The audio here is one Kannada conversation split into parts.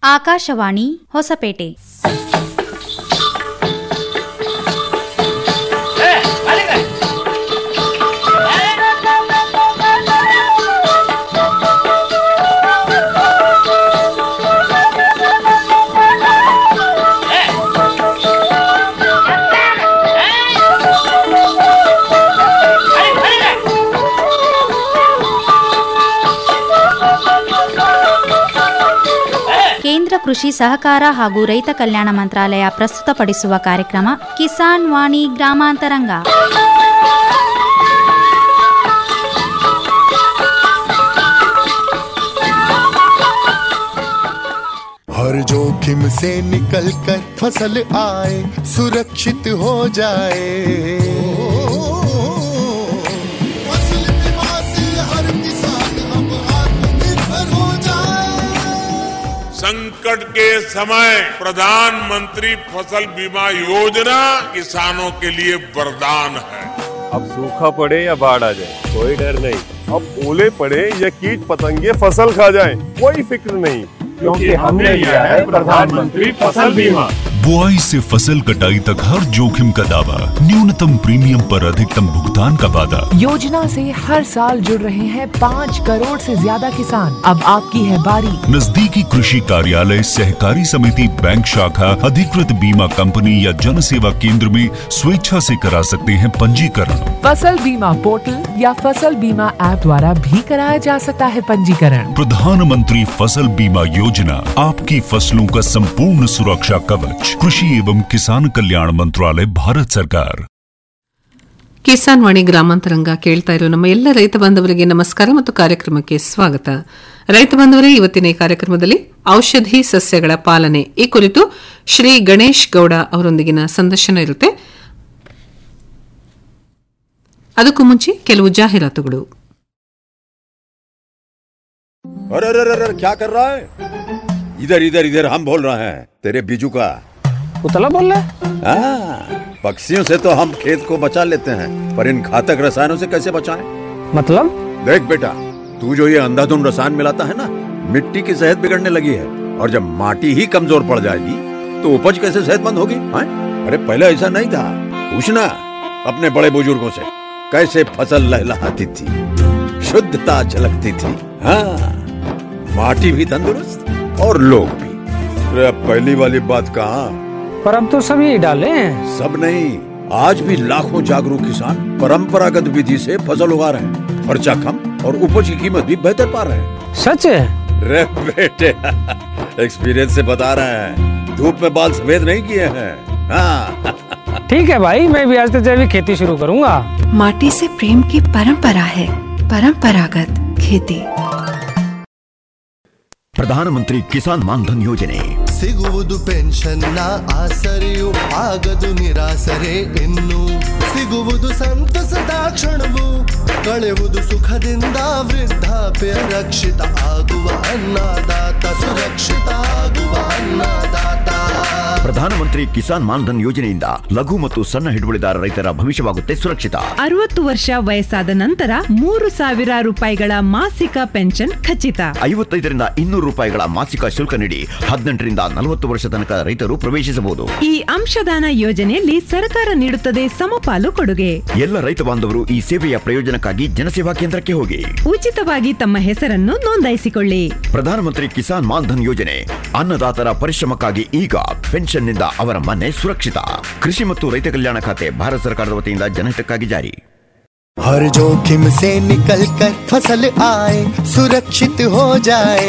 ಆಕಾಶವಾಣಿ ಹೊಸಪೇಟೆ ಕೇಂದ್ರ ಕೃಷಿ ಸಹಕಾರ ಹಾಗೂ ರೈತ ಕಲ್ಯಾಣ ಮಂತ್ರಾಲಯ ಪ್ರಸ್ತುತಪಡಿಸುವ ಕಾರ್ಯಕ್ರಮ ಕಿಸಾನ್ ವಾಣಿ ಗ್ರಾಮಾಂತರಂಗ हर जोखिम से निकल कर फसल आए सुरक्षित हो जाए फसल बीमा से हर किसान अब आत्मनिर्भर हो जाए संकट के समय प्रधानमंत्री फसल बीमा योजना किसानों के लिए वरदान है अब सूखा पड़े या बाढ़ आ जाए कोई डर नहीं अब ओले पड़े या कीट पतंगे फसल खा जाए कोई फिक्र नहीं क्योंकि हमने लिया है प्रधानमंत्री फसल बीमा बुआई से फसल कटाई तक हर जोखिम का दावा न्यूनतम प्रीमियम पर अधिकतम भुगतान का वादा योजना से हर साल जुड़ रहे हैं पाँच करोड़ से ज्यादा किसान अब आपकी है बारी नजदीकी कृषि कार्यालय सहकारी समिति बैंक शाखा अधिकृत बीमा कंपनी या जन सेवा केंद्र में स्वेच्छा से करा सकते हैं पंजीकरण फसल बीमा पोर्टल या फसल बीमा ऐप द्वारा भी कराया जा सकता है पंजीकरण प्रधानमंत्री फसल बीमा योजना आपकी फसलों का संपूर्ण सुरक्षा कवच कृषि एवं किसान कल्याण मंत्रालय भारत सरकार ಕಿಸಾನ್ ವಾಣಿ ಗ್ರಾಮಾಂತರಂಗ ಕೇಳ್ತಾ ಇರೋ ನಮ್ಮ ಎಲ್ಲ ರೈತ ಬಾಂಧವರಿಗೆ ನಮಸ್ಕಾರ ಮತ್ತು ಕಾರ್ಯಕ್ರಮಕ್ಕೆ ಸ್ವಾಗತ ರೈತ ಬಾಂಧವರೇ ಇವತ್ತಿನ ಈ ಕಾರ್ಯಕ್ರಮದಲ್ಲಿ ಔಷಧಿ ಸಸ್ಯಗಳ ಪಾಲನೆ ಈ ಕುರಿತು ಶ್ರೀ ಗಣೇಶ್ ಗೌಡ ಅವರೊಂದಿಗಿನ ಸಂದರ್ಶನ ಇರುತ್ತೆ ಅದಕ್ಕೂ ಮುಂಚೆ ಕೆಲವು ಜಾಹೀರಾತುಗಳು अरे अरे अरे अरे, क्या कर रहा है इधर इधर इधर हम बोल रहे हैं तेरे बीजू का उतला बोल रहा है हाँ, पक्षियों से तो हम खेत को बचा लेते हैं पर इन घातक रसायनों से कैसे बचाएं? मतलब देख बेटा तू जो ये अंधाधुन रसायन मिलाता है ना मिट्टी की सेहत बिगड़ने लगी है और जब माटी ही कमजोर पड़ जाएगी तो उपज कैसे सेहतमंद होगी हाँ? अरे पहले ऐसा नहीं था पूछना अपने बड़े बुजुर्गों से कैसे फसल लहलहाती थी शुद्धता झलकती थी हाँ माटी भी तंदुरुस्त और लोग भी अरे अब पहली वाली बात कहाँ पर अब तो सब यही डाले हैं सब नहीं आज भी लाखों जागरूक किसान परंपरागत विधि से फसल उगा रहे हैं खर्चा कम और उपज की कीमत भी बेहतर पा रहे हैं सच है रे बेटे एक्सपीरियंस से बता रहे हैं धूप में बाल सफेद नहीं किए हैं हाँ ठीक है भाई मैं भी आज से जैविक खेती शुरू करूंगा माटी से प्रेम की परंपरा है परंपरागत खेती ಪ್ರಧಾನಮಂತ್ರಿ ಕಿಸಾನ್ ಮಾನ್ಧನ್ ಯೋಜನೆ ಸಿಗುವುದು ಪೆನ್ಷನ್ನ ಆಸರೆಯು ಆಗದು ನಿರಾಸರೆ ಇನ್ನು ಸಿಗುವುದು ಸಂತಸದ ಕ್ಷಣವು ಕಳೆಯುವುದು ಸುಖದಿಂದ ವೃದ್ಧಾಪ್ಯ ರಕ್ಷಿತ ಆಗುವ ಅನ್ನದಾತ ಸುರಕ್ಷಿತ ಆಗುವ ಅನ್ನದಾತ ಪ್ರಧಾನಮಂತ್ರಿ ಕಿಸಾನ್ ಮಾನ್ಧನ್ ಯೋಜನೆಯಿಂದ ಲಘು ಮತ್ತು ಸಣ್ಣ ಹಿಡುವಳಿದಾರ ರೈತರ ಭವಿಷ್ಯವಾಗುತ್ತೆ ಸುರಕ್ಷಿತ ಅರವತ್ತು ವರ್ಷ ವಯಸ್ಸಾದ ನಂತರ ಮೂರು ಸಾವಿರ ರೂಪಾಯಿಗಳ ಮಾಸಿಕ ಪೆನ್ಷನ್ ಖಚಿತ ಐವತ್ತೈದರಿಂದ ಇನ್ನೂರು ರೂಪಾಯಿಗಳ ಮಾಸಿಕ ಶುಲ್ಕ ನೀಡಿ ಹದಿನೆಂಟರಿಂದ ನಲವತ್ತು ವರ್ಷ ತನಕ ರೈತರು ಪ್ರವೇಶಿಸಬಹುದು ಈ ಅಂಶದಾನ ಯೋಜನೆಯಲ್ಲಿ ಸರ್ಕಾರ ನೀಡುತ್ತದೆ ಸಮಪಾಲು ಕೊಡುಗೆ ಎಲ್ಲ ರೈತ ಬಾಂಧವರು ಈ ಸೇವೆಯ ಪ್ರಯೋಜನಕ್ಕಾಗಿ ಜನಸೇವಾ ಕೇಂದ್ರಕ್ಕೆ ಹೋಗಿ ಉಚಿತವಾಗಿ ತಮ್ಮ ಹೆಸರನ್ನು ನೋಂದಾಯಿಸಿಕೊಳ್ಳಿ ಪ್ರಧಾನಮಂತ್ರಿ ಕಿಸಾನ್ ಮಾನ್ಧನ್ ಯೋಜನೆ ಅನ್ನದಾತರ ಪರಿಶ್ರಮಕ್ಕಾಗಿ ಈಗ ಪೆನ್ಷನ್ನಿಂದ ಅವರ ಮನೆ ಸುರಕ್ಷಿತ ಕೃಷಿ ಮತ್ತು ರೈತ ಕಲ್ಯಾಣ ಖಾತೆ ಭಾರತ ಸರ್ಕಾರದ ವತಿಯಿಂದ ಜನಹಿತಕ್ಕಾಗಿ ಜಾರಿ हर जोखिम से निकल कर फसल आए सुरक्षित हो जाए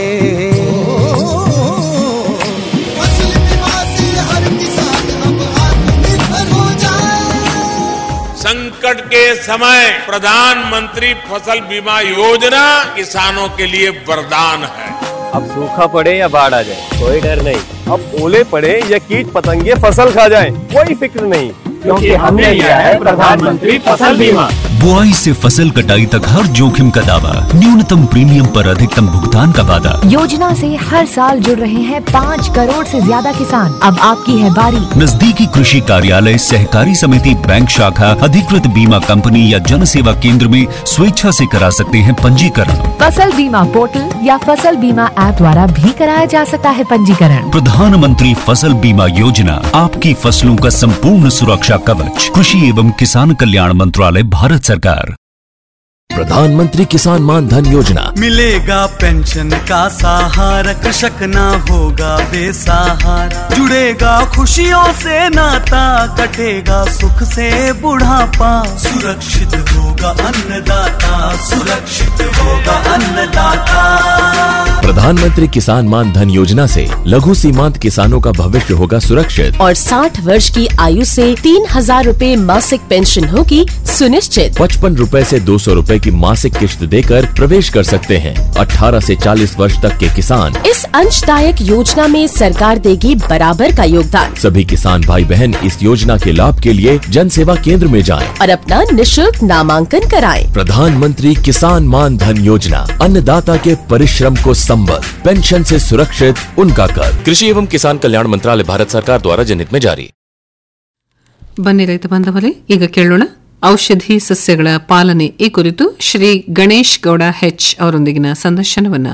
फसल बीमा से हर किसान अब आत्मनिर्भर हो जाए संकट के समय प्रधानमंत्री फसल बीमा योजना किसानों के लिए वरदान है अब सूखा पड़े या बाढ़ आ जाए कोई डर नहीं अब ओले पड़े या कीट पतंगे फसल खा जाए कोई फिक्र नहीं क्योंकि हमने लिया है प्रधानमंत्री फसल बीमा बुआई से फसल कटाई तक हर जोखिम का दावा न्यूनतम प्रीमियम पर अधिकतम भुगतान का वादा योजना से हर साल जुड़ रहे हैं पाँच करोड़ से ज्यादा किसान अब आपकी है बारी नजदीकी कृषि कार्यालय सहकारी समिति बैंक शाखा अधिकृत बीमा कंपनी या जन सेवा केंद्र में स्वेच्छा से करा सकते हैं पंजीकरण फसल बीमा पोर्टल या फसल बीमा ऐप द्वारा भी कराया जा सकता है पंजीकरण प्रधानमंत्री फसल बीमा योजना आपकी फसलों का संपूर्ण सुरक्षा कवच कृषि एवं किसान कल्याण मंत्रालय भारत सरकार प्रधानमंत्री किसान मान धन योजना मिलेगा पेंशन का सहारा कृषक ना होगा बेसहारा जुड़ेगा खुशियों से नाता कटेगा सुख से बुढ़ापा सुरक्षित होगा अन्नदाता सुरक्षित होगा अन्नदाता प्रधानमंत्री किसान मान धन योजना से लघु सीमांत किसानों का भविष्य होगा सुरक्षित और 60 वर्ष की आयु से तीन हजार रूपए मासिक पेंशन होगी सुनिश्चित पचपन रूपए ऐसी दो सौ रूपए की मासिक किश्त देकर प्रवेश कर सकते हैं 18 से 40 वर्ष तक के किसान इस अंशदायक योजना में सरकार देगी बराबर का योगदान सभी किसान भाई बहन इस योजना के लाभ के लिए जन सेवा केंद्र में जाएं। और अपना निशुल्क नामांकन कराएं। प्रधानमंत्री किसान मान धन योजना अन्नदाता के परिश्रम को संबल पेंशन से सुरक्षित उनका कर कृषि एवं किसान कल्याण मंत्रालय भारत सरकार द्वारा जनहित में जारी ಬನ್ನಿ ರೈತ ಬಾಂಧವರೇ ಈಗ ಕೇಳೋಣ ಔಷಧಿ ಸಸ್ಯಗಳ ಪಾಲನೆ ಈ ಕುರಿತು ಶ್ರೀ ಗಣೇಶ್ ಗೌಡ ಹೆಚ್ ಅವರೊಂದಿಗಿನ ಸಂದರ್ಶನವನ್ನ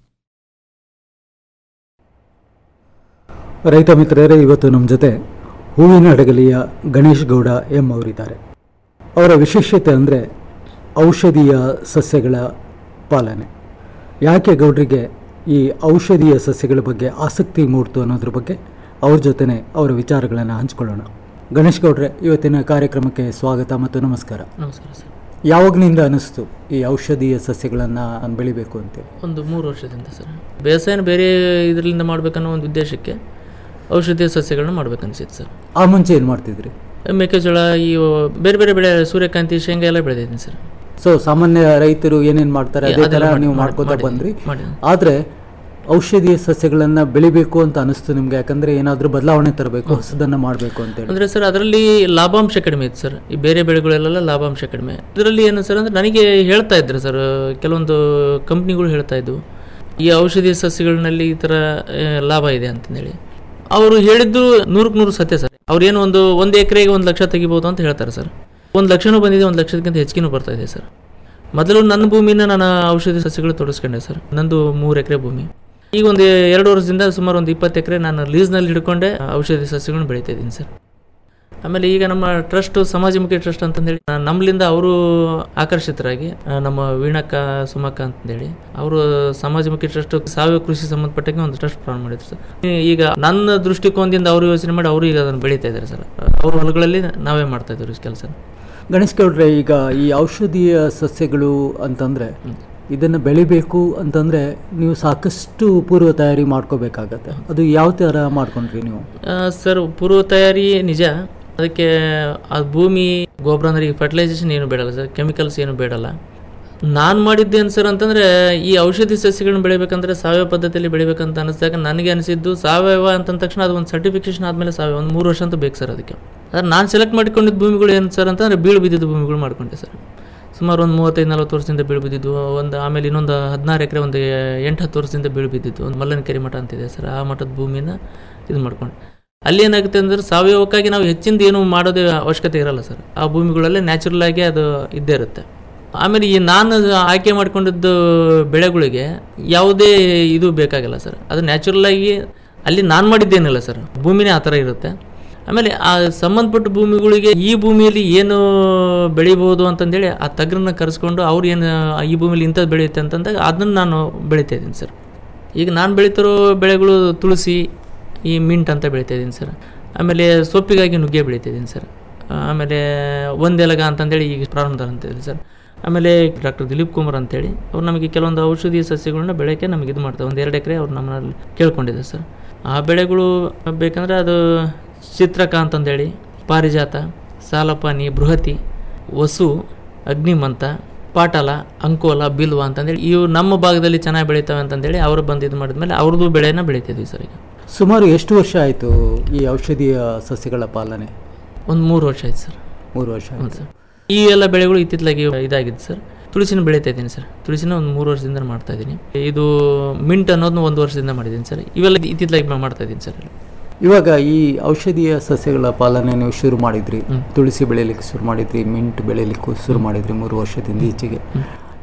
ರೈತ ಮಿತ್ರರೇ ಇವತ್ತು ನಮ್ಮ ಜೊತೆ ಹೂವಿನ ಹಡಗಲಿಯ ಗಣೇಶ್ ಗೌಡ ಎಂ ಅವರಿದ್ದಾರೆ ಅವರ ವಿಶೇಷತೆ ಅಂದರೆ ಔಷಧೀಯ ಸಸ್ಯಗಳ ಪಾಲನೆ ಯಾಕೆ ಗೌಡ್ರಿಗೆ ಈ ಔಷಧೀಯ ಸಸ್ಯಗಳ ಬಗ್ಗೆ ಆಸಕ್ತಿ ಮೂಡ್ತು ಅನ್ನೋದ್ರ ಬಗ್ಗೆ ಅವ್ರ ಜೊತೆನೆ ಅವರ ವಿಚಾರಗಳನ್ನು ಹಂಚ್ಕೊಳ್ಳೋಣ ಗಣೇಶ್ ಗೌಡ್ರೆ ಇವತ್ತಿನ ಕಾರ್ಯಕ್ರಮಕ್ಕೆ ಸ್ವಾಗತ ಮತ್ತು ನಮಸ್ಕಾರ ನಮಸ್ಕಾರ ಸರ್ ಯಾವಾಗನಿಂದ ಅನಿಸ್ತು ಈ ಔಷಧೀಯ ಸಸ್ಯಗಳನ್ನು ಬೆಳಿಬೇಕು ಅಂತೇಳಿ ಒಂದು ಮೂರು ವರ್ಷದಿಂದ ಸರ್ ಬೇಸಾಯನ ಬೇರೆ ಇದರಿಂದ ಮಾಡ್ಬೇಕನ್ನೋ ಒಂದು ಉದ್ದೇಶಕ್ಕೆ ಔಷಧೀಯ ಸಸ್ಯಗಳನ್ನ ಮಾಡ್ಬೇಕನ್ಸಿತ್ತು ಸರ್ ಆ ಮುಂಚೆ ಏನು ಮಾಡ್ತಿದ್ರಿ ಮೆಕ್ಕೆಜೋಳ ಈ ಬೇರೆ ಬೇರೆ ಬೆಳೆ ಸೂರ್ಯಕಾಂತಿ ಶೇಂಗಾ ಎಲ್ಲ ಬೆಳೆದಿದ್ದೀನಿ ಸರ್ ಸೊ ಸಾಮಾನ್ಯ ರೈತರು ಏನೇನು ಮಾಡ್ತಾರೆ ಅದೇ ಅದೆಲ್ಲ ಥರ ಮಾಡಿ- ನೀವು ಮಾಡಿ- ಮಾಡ್ಕೋತಾ ಮಾಡಿದ್ದೀನಿ, ಬಂದ್ರಿ ಮಾಡಿದ್ದೀನಿ. ಆದರೆ ಔಷಧೀಯ ಸಸ್ಯಗಳನ್ನು ಬೆಳಿಬೇಕು ಅಂತ ಅನಿಸ್ತು ನಿಮಗೆ ಯಾಕಂದ್ರೆ ಏನಾದರೂ ಬದಲಾವಣೆ ತರಬೇಕು ಹೊಸದನ್ನು ಮಾಡಬೇಕು ಅಂತೇಳಿ ಅಂದರೆ ಸರ್ ಅದರಲ್ಲಿ ಲಾಭಾಂಶ ಕಡಿಮೆ ಇತ್ತು ಸರ್ ಈ ಬೇರೆ ಬೆಳೆಗಳೆಲ್ಲ ಲಾಭಾಂಶ ಕಡಿಮೆ ಇದರಲ್ಲಿ ಏನು ಸರ್ ಅಂದರೆ ನನಗೆ ಹೇಳ್ತಾ ಇದ್ರು ಸರ್ ಕೆಲವೊಂದು ಕಂಪ್ನಿಗಳು ಹೇಳ್ತಾ ಇದ್ವು ಈ ಔಷಧಿ ಸಸ್ಯಗಳಲ್ಲಿ ಈ ಥರ ಆ, ಲಾಭ ಇದೆ ಅಂತಂದೇಳಿ ಅವರು ಹೇಳಿದ್ದು ನೂರಕ್ಕೆ ನೂರು ಸತ್ಯ ಸರ್ ಅವ್ರೇನು ಒಂದು ಒಂದು ಎಕರೆಗೆ ಒಂದು ಲಕ್ಷ ತೆಗಿಬೋದು ಅಂತ ಹೇಳ್ತಾರೆ ಸರ್ ಒಂದು ಲಕ್ಷನೂ ಬಂದಿದೆ ಒಂದು ಲಕ್ಷಕ್ಕಿಂತ ಹೆಚ್ಚಿಗೆನೂ ಬರ್ತಾ ಇದೆ ಸರ್ ಮೊದಲು ನನ್ನ ಭೂಮಿನ ನಾನು ಔಷಧಿ ಸಸ್ಯಗಳು ತೊಡಗಿಸ್ಕೊಂಡೆ ಸರ್ ನಂದು ಮೂರು ಎಕರೆ ಭೂಮಿ ಈಗ ಒಂದು ಎರಡು ವರ್ಷದಿಂದ ಸುಮಾರು ಒಂದು ಇಪ್ಪತ್ತು ಎಕರೆ ನಾನು ಲೀಸ್ನಲ್ಲಿ ಹಿಡ್ಕೊಂಡೆ ಔಷಧಿ ಸಸ್ಯಗಳನ್ನ ಬೆಳೀತಾ ಇದ್ದೀನಿ ಸರ್ ಆಮೇಲೆ ಈಗ ನಮ್ಮ ಟ್ರಸ್ಟ್ ಸಮಾಜಮುಖಿ ಟ್ರಸ್ಟ್ ಅಂತಂದೇಳಿ ಆ, ನಮ್ಮಲಿಂದ ಅವರು ಆಕರ್ಷಿತರಾಗಿ ಆ, ನಮ್ಮ ವೀಣಕ್ಕ ಸುಮಕ್ಕ ಅಂತಂದೇಳಿ ಅವರು ಸಮಾಜಮುಖಿ ಟ್ರಸ್ಟ್ ಸಾವಯವ ಕೃಷಿ ಸಂಬಂಧಪಟ್ಟಂಗೆ ಒಂದು ಟ್ರಸ್ಟ್ ಪ್ರಾರಂಭ ಮಾಡಿದ್ರು ಸರ್ ಈ- ಈಗ ನನ್ನ ದೃಷ್ಟಿಕೋನದಿಂದ ಅವರು ಯೋಚನೆ ಮಾಡಿ ಅವರು ಈಗ ಅದನ್ನು ಬೆಳೀತಾ ಇದ್ದಾರೆ ಸರ್ ಅವ್ರ ಹೊಲಗಳಲ್ಲಿ ನಾವೇ ಮಾಡ್ತಾ ಇದ್ದೀವಿ ಕೆಲಸ ಗಣೇಶ್ ಗೌಡ್ರೆ ಈಗ ಈ ಔಷಧೀಯ ಸಸ್ಯಗಳು ಅಂತಂದ್ರೆ ಇದನ್ನು ಬೆಳಿಬೇಕು ಅಂತಂದ್ರೆ ನೀವು ಸಾಕಷ್ಟು ಪೂರ್ವ ತಯಾರಿ ಮಾಡ್ಕೋಬೇಕಾಗತ್ತೆ ಅದು ಯಾವ ಥರ ಮಾಡ್ಕೊಂಡ್ರಿ ನೀವು ಆ, ಸರ್ ಪೂರ್ವ ತಯಾರಿ ನಿಜ ಅದಕ್ಕೆ ಆ ಭೂಮಿ ಗೊಬ್ಬರ ಅಂದ್ರೆ ಈಗ ಫರ್ಟಿಲೈಸೇಷನ್ ಏನು ಬೇಡಲ್ಲ ಸರ್ ಕೆಮಿಕಲ್ಸ್ ಏನು ಬೇಡಲ್ಲ ನಾನು ಮಾಡಿದ್ದೇನು ಸರ್ ಅಂತಂದರೆ ಈ ಔಷಧಿ ಸಸ್ಯಗಳನ್ನ ಬೆಳಿಬೇಕಂದ್ರೆ ಸಾವಯವ ಪದ್ಧತಿಯಲ್ಲಿ ಬೆಳಿಬೇಕಂತ ಅನಿಸಿದಾಗ ನನಗೆ ಅನಿಸಿದ್ದು ಸಾವಯವ ಅಂತಂದ ತಕ್ಷಣ ಅದು ಒಂದು ಸರ್ಟಿಫಿಕೇಶನ್ ಆದಮೇಲೆ ಸಾವಯವ ಒಂದು ಮೂರು ವರ್ಷ ಅಂತ ಬೇಕು ಸರ್ ಅದಕ್ಕೆ ಆದರೆ ನಾನು ಸೆಲೆಕ್ಟ್ ಮಾಡಿಕೊಂಡಿದ್ದ ಭೂಮಿಗಳು ಏನು ಸರ್ ಅಂತಂದರೆ ಬೀಳು ಬಿದ್ದಿದ್ದ ಭೂಮಿಗಳು ಮಾಡ್ಕೊಂಡೆ ಸರ್ ಸುಮಾರು ಒಂದು ಮೂವತ್ತೈದು ನಲ್ವತ್ತು ವರ್ಷದಿಂದ ಬೀಳು ಬಿದ್ದಿದ್ದು ಒಂದು ಆಮೇಲೆ ಇನ್ನೊಂದು ಹದಿನಾರು ಎಕರೆ ಒಂದು ಎಂಟು ಹತ್ತು ವರ್ಷದಿಂದ ಬೀಳು ಬಿದ್ದಿದ್ದು ಒಂದು ಮಲ್ಲನಕೆರೆ ಮಠ ಅಂತಿದೆ ಸರ್ ಆ ಮಠದ ಭೂಮಿನ ಇದು ಮಾಡ್ಕೊಂಡು ಅಲ್ಲಿ ಏನಾಗುತ್ತೆ ಅಂದ್ರೆ ಸಾವಯವಕ್ಕಾಗಿ ನಾವು ಹೆಚ್ಚಿಂದ ಏನು ಮಾಡೋದೇ ಅವಶ್ಯಕತೆ ಇರಲ್ಲ ಸರ್ ಆ ಭೂಮಿಗಳಲ್ಲೇ ನ್ಯಾಚುರಲ್ ಆಗಿ ಅದು ಇದ್ದೇ ಇರುತ್ತೆ ಆಮೇಲೆ ಈ ನಾನು ಆಯ್ಕೆ ಮಾಡ್ಕೊಂಡಿದ್ದು ಬೆಳೆಗಳಿಗೆ ಯಾವುದೇ ಇದು ಬೇಕಾಗಿಲ್ಲ ಸರ್ ಅದು ನ್ಯಾಚುರಲ್ ಆಗಿ ಅಲ್ಲಿ ನಾನು ಮಾಡಿದ್ದೇನಿಲ್ಲ ಸರ್ ಭೂಮಿನೇ ಆ ಥರ ಇರುತ್ತೆ ಆಮೇಲೆ ಆ ಸಂಬಂಧಪಟ್ಟ ಭೂಮಿಗಳಿಗೆ ಈ ಭೂಮಿಯಲ್ಲಿ ಏನು ಬೆಳಿಬೋದು ಅಂತಂದೇಳಿ ಆ ತಗ್ರನ್ನ ಕರೆಸ್ಕೊಂಡು ಅವ್ರು ಏನು ಈ ಭೂಮಿಲಿ ಇಂಥದ್ದು ಬೆಳೆಯುತ್ತೆ ಅಂತಂದಾಗ ಅದನ್ನು ನಾನು ಬೆಳೀತಾ ಇದ್ದೀನಿ ಸರ್ ಈಗ ನಾನು ಬೆಳೀತಿರೋ ಬೆಳೆಗಳು ತುಳಸಿ ಈ ಮಿಂಟ್ ಅಂತ ಬೆಳೀತಾ ಇದ್ದೀನಿ ಸರ್ ಆಮೇಲೆ ಸೊಪ್ಪಿಗಾಗಿ ನುಗ್ಗೆ ಬೆಳೀತಾ ಇದ್ದೀನಿ ಸರ್ ಆಮೇಲೆ ಒಂದೆಲಗ ಅಂತಂದೇಳಿ ಈಗ ಪ್ರಾರಂಭದಲ್ಲಿ ಅಂತ ಇದೆ ಸರ್ ಆಮೇಲೆ ಡಾಕ್ಟರ್ ದಿಲೀಪ್ ಕುಮಾರ್ ಅಂತೇಳಿ ಅವ್ರು ನಮಗೆ ಕೆಲವೊಂದು ಔಷಧಿ ಸಸ್ಯಗಳನ್ನ ಬೆಳೆಯೋಕ್ಕೆ ನಮಗೆ ಇದು ಮಾಡ್ತಾರೆ ಒಂದು ಎರಡು ಎಕರೆ ಅವ್ರು ನಮ್ಮಲ್ಲಿ ಕೇಳ್ಕೊಂಡಿದ್ದಾರೆ ಸರ್ ಆ ಬೆಳೆಗಳು ಬೇಕಂದ್ರೆ ಅದು ಚಿತ್ರಕ ಅಂತಂದೇಳಿ ಪಾರಿಜಾತ ಸಾಲಪಾನಿ ಬೃಹತಿ ವಸು ಅಗ್ನಿಮಂತ ಪಾಟಲ ಅಂಕೋಲ ಬಿಲ್ವ ಅಂತಂದೇಳಿ ಇವು ನಮ್ಮ ಭಾಗದಲ್ಲಿ ಚೆನ್ನಾಗಿ ಬೆಳೀತವೆ ಅಂತಂದೇಳಿ ಅವರು ಬಂದು ಇದು ಮಾಡಿದ್ಮೇಲೆ ಅವ್ರದ್ದು ಬೆಳೆನ ಬೆಳೀತಿದ್ವಿ ಸರ್ ಈಗ ಸುಮಾರು ಎಷ್ಟು ವರ್ಷ ಆಯಿತು ಈ ಔಷಧೀಯ ಸಸ್ಯಗಳ ಪಾಲನೆ ಒಂದು ಮೂರು ವರ್ಷ ಆಯ್ತು ಸರ್ ಮೂರು ವರ್ಷ ಹೌದು ಸರ್ ಈ ಎಲ್ಲ ಬೆಳೆಗಳು ಇತ್ತಿತ್ತಲಾಗಿ ಇದಾಗಿದೆ ಸರ್ ತುಳಸಿನ ಬೆಳೀತಾ ಇದ್ದೀನಿ ಸರ್ ತುಳಸಿನ ಒಂದು ಮೂರು ವರ್ಷದಿಂದ ಮಾಡ್ತಾ ಇದ್ದೀನಿ ಇದು ಮಿಂಟ್ ಅನ್ನೋದನ್ನ ಒಂದು ವರ್ಷದಿಂದ ಮಾಡಿದ್ದೀನಿ ಸರ್ ಇವೆಲ್ಲ ಇತ್ತಿತ್ತಲಾಗಿ ಮಾಡ್ತಾ ಇದ್ದೀನಿ ಸರ್ ಇವಾಗ ಈ ಔಷಧೀಯ ಸಸ್ಯಗಳ ಪಾಲನೆ ನೀವು ಶುರು ಮಾಡಿದ್ರಿ ತುಳಸಿ ಬೆಳೆಯಲಿಕ್ಕೆ ಶುರು ಮಾಡಿದ್ರಿ ಮಿಂಟ್ ಬೆಳೆಯಲಿಕ್ಕೂ ಶುರು ಮಾಡಿದ್ರಿ ಮೂರು ವರ್ಷದಿಂದ ಈಚೆಗೆ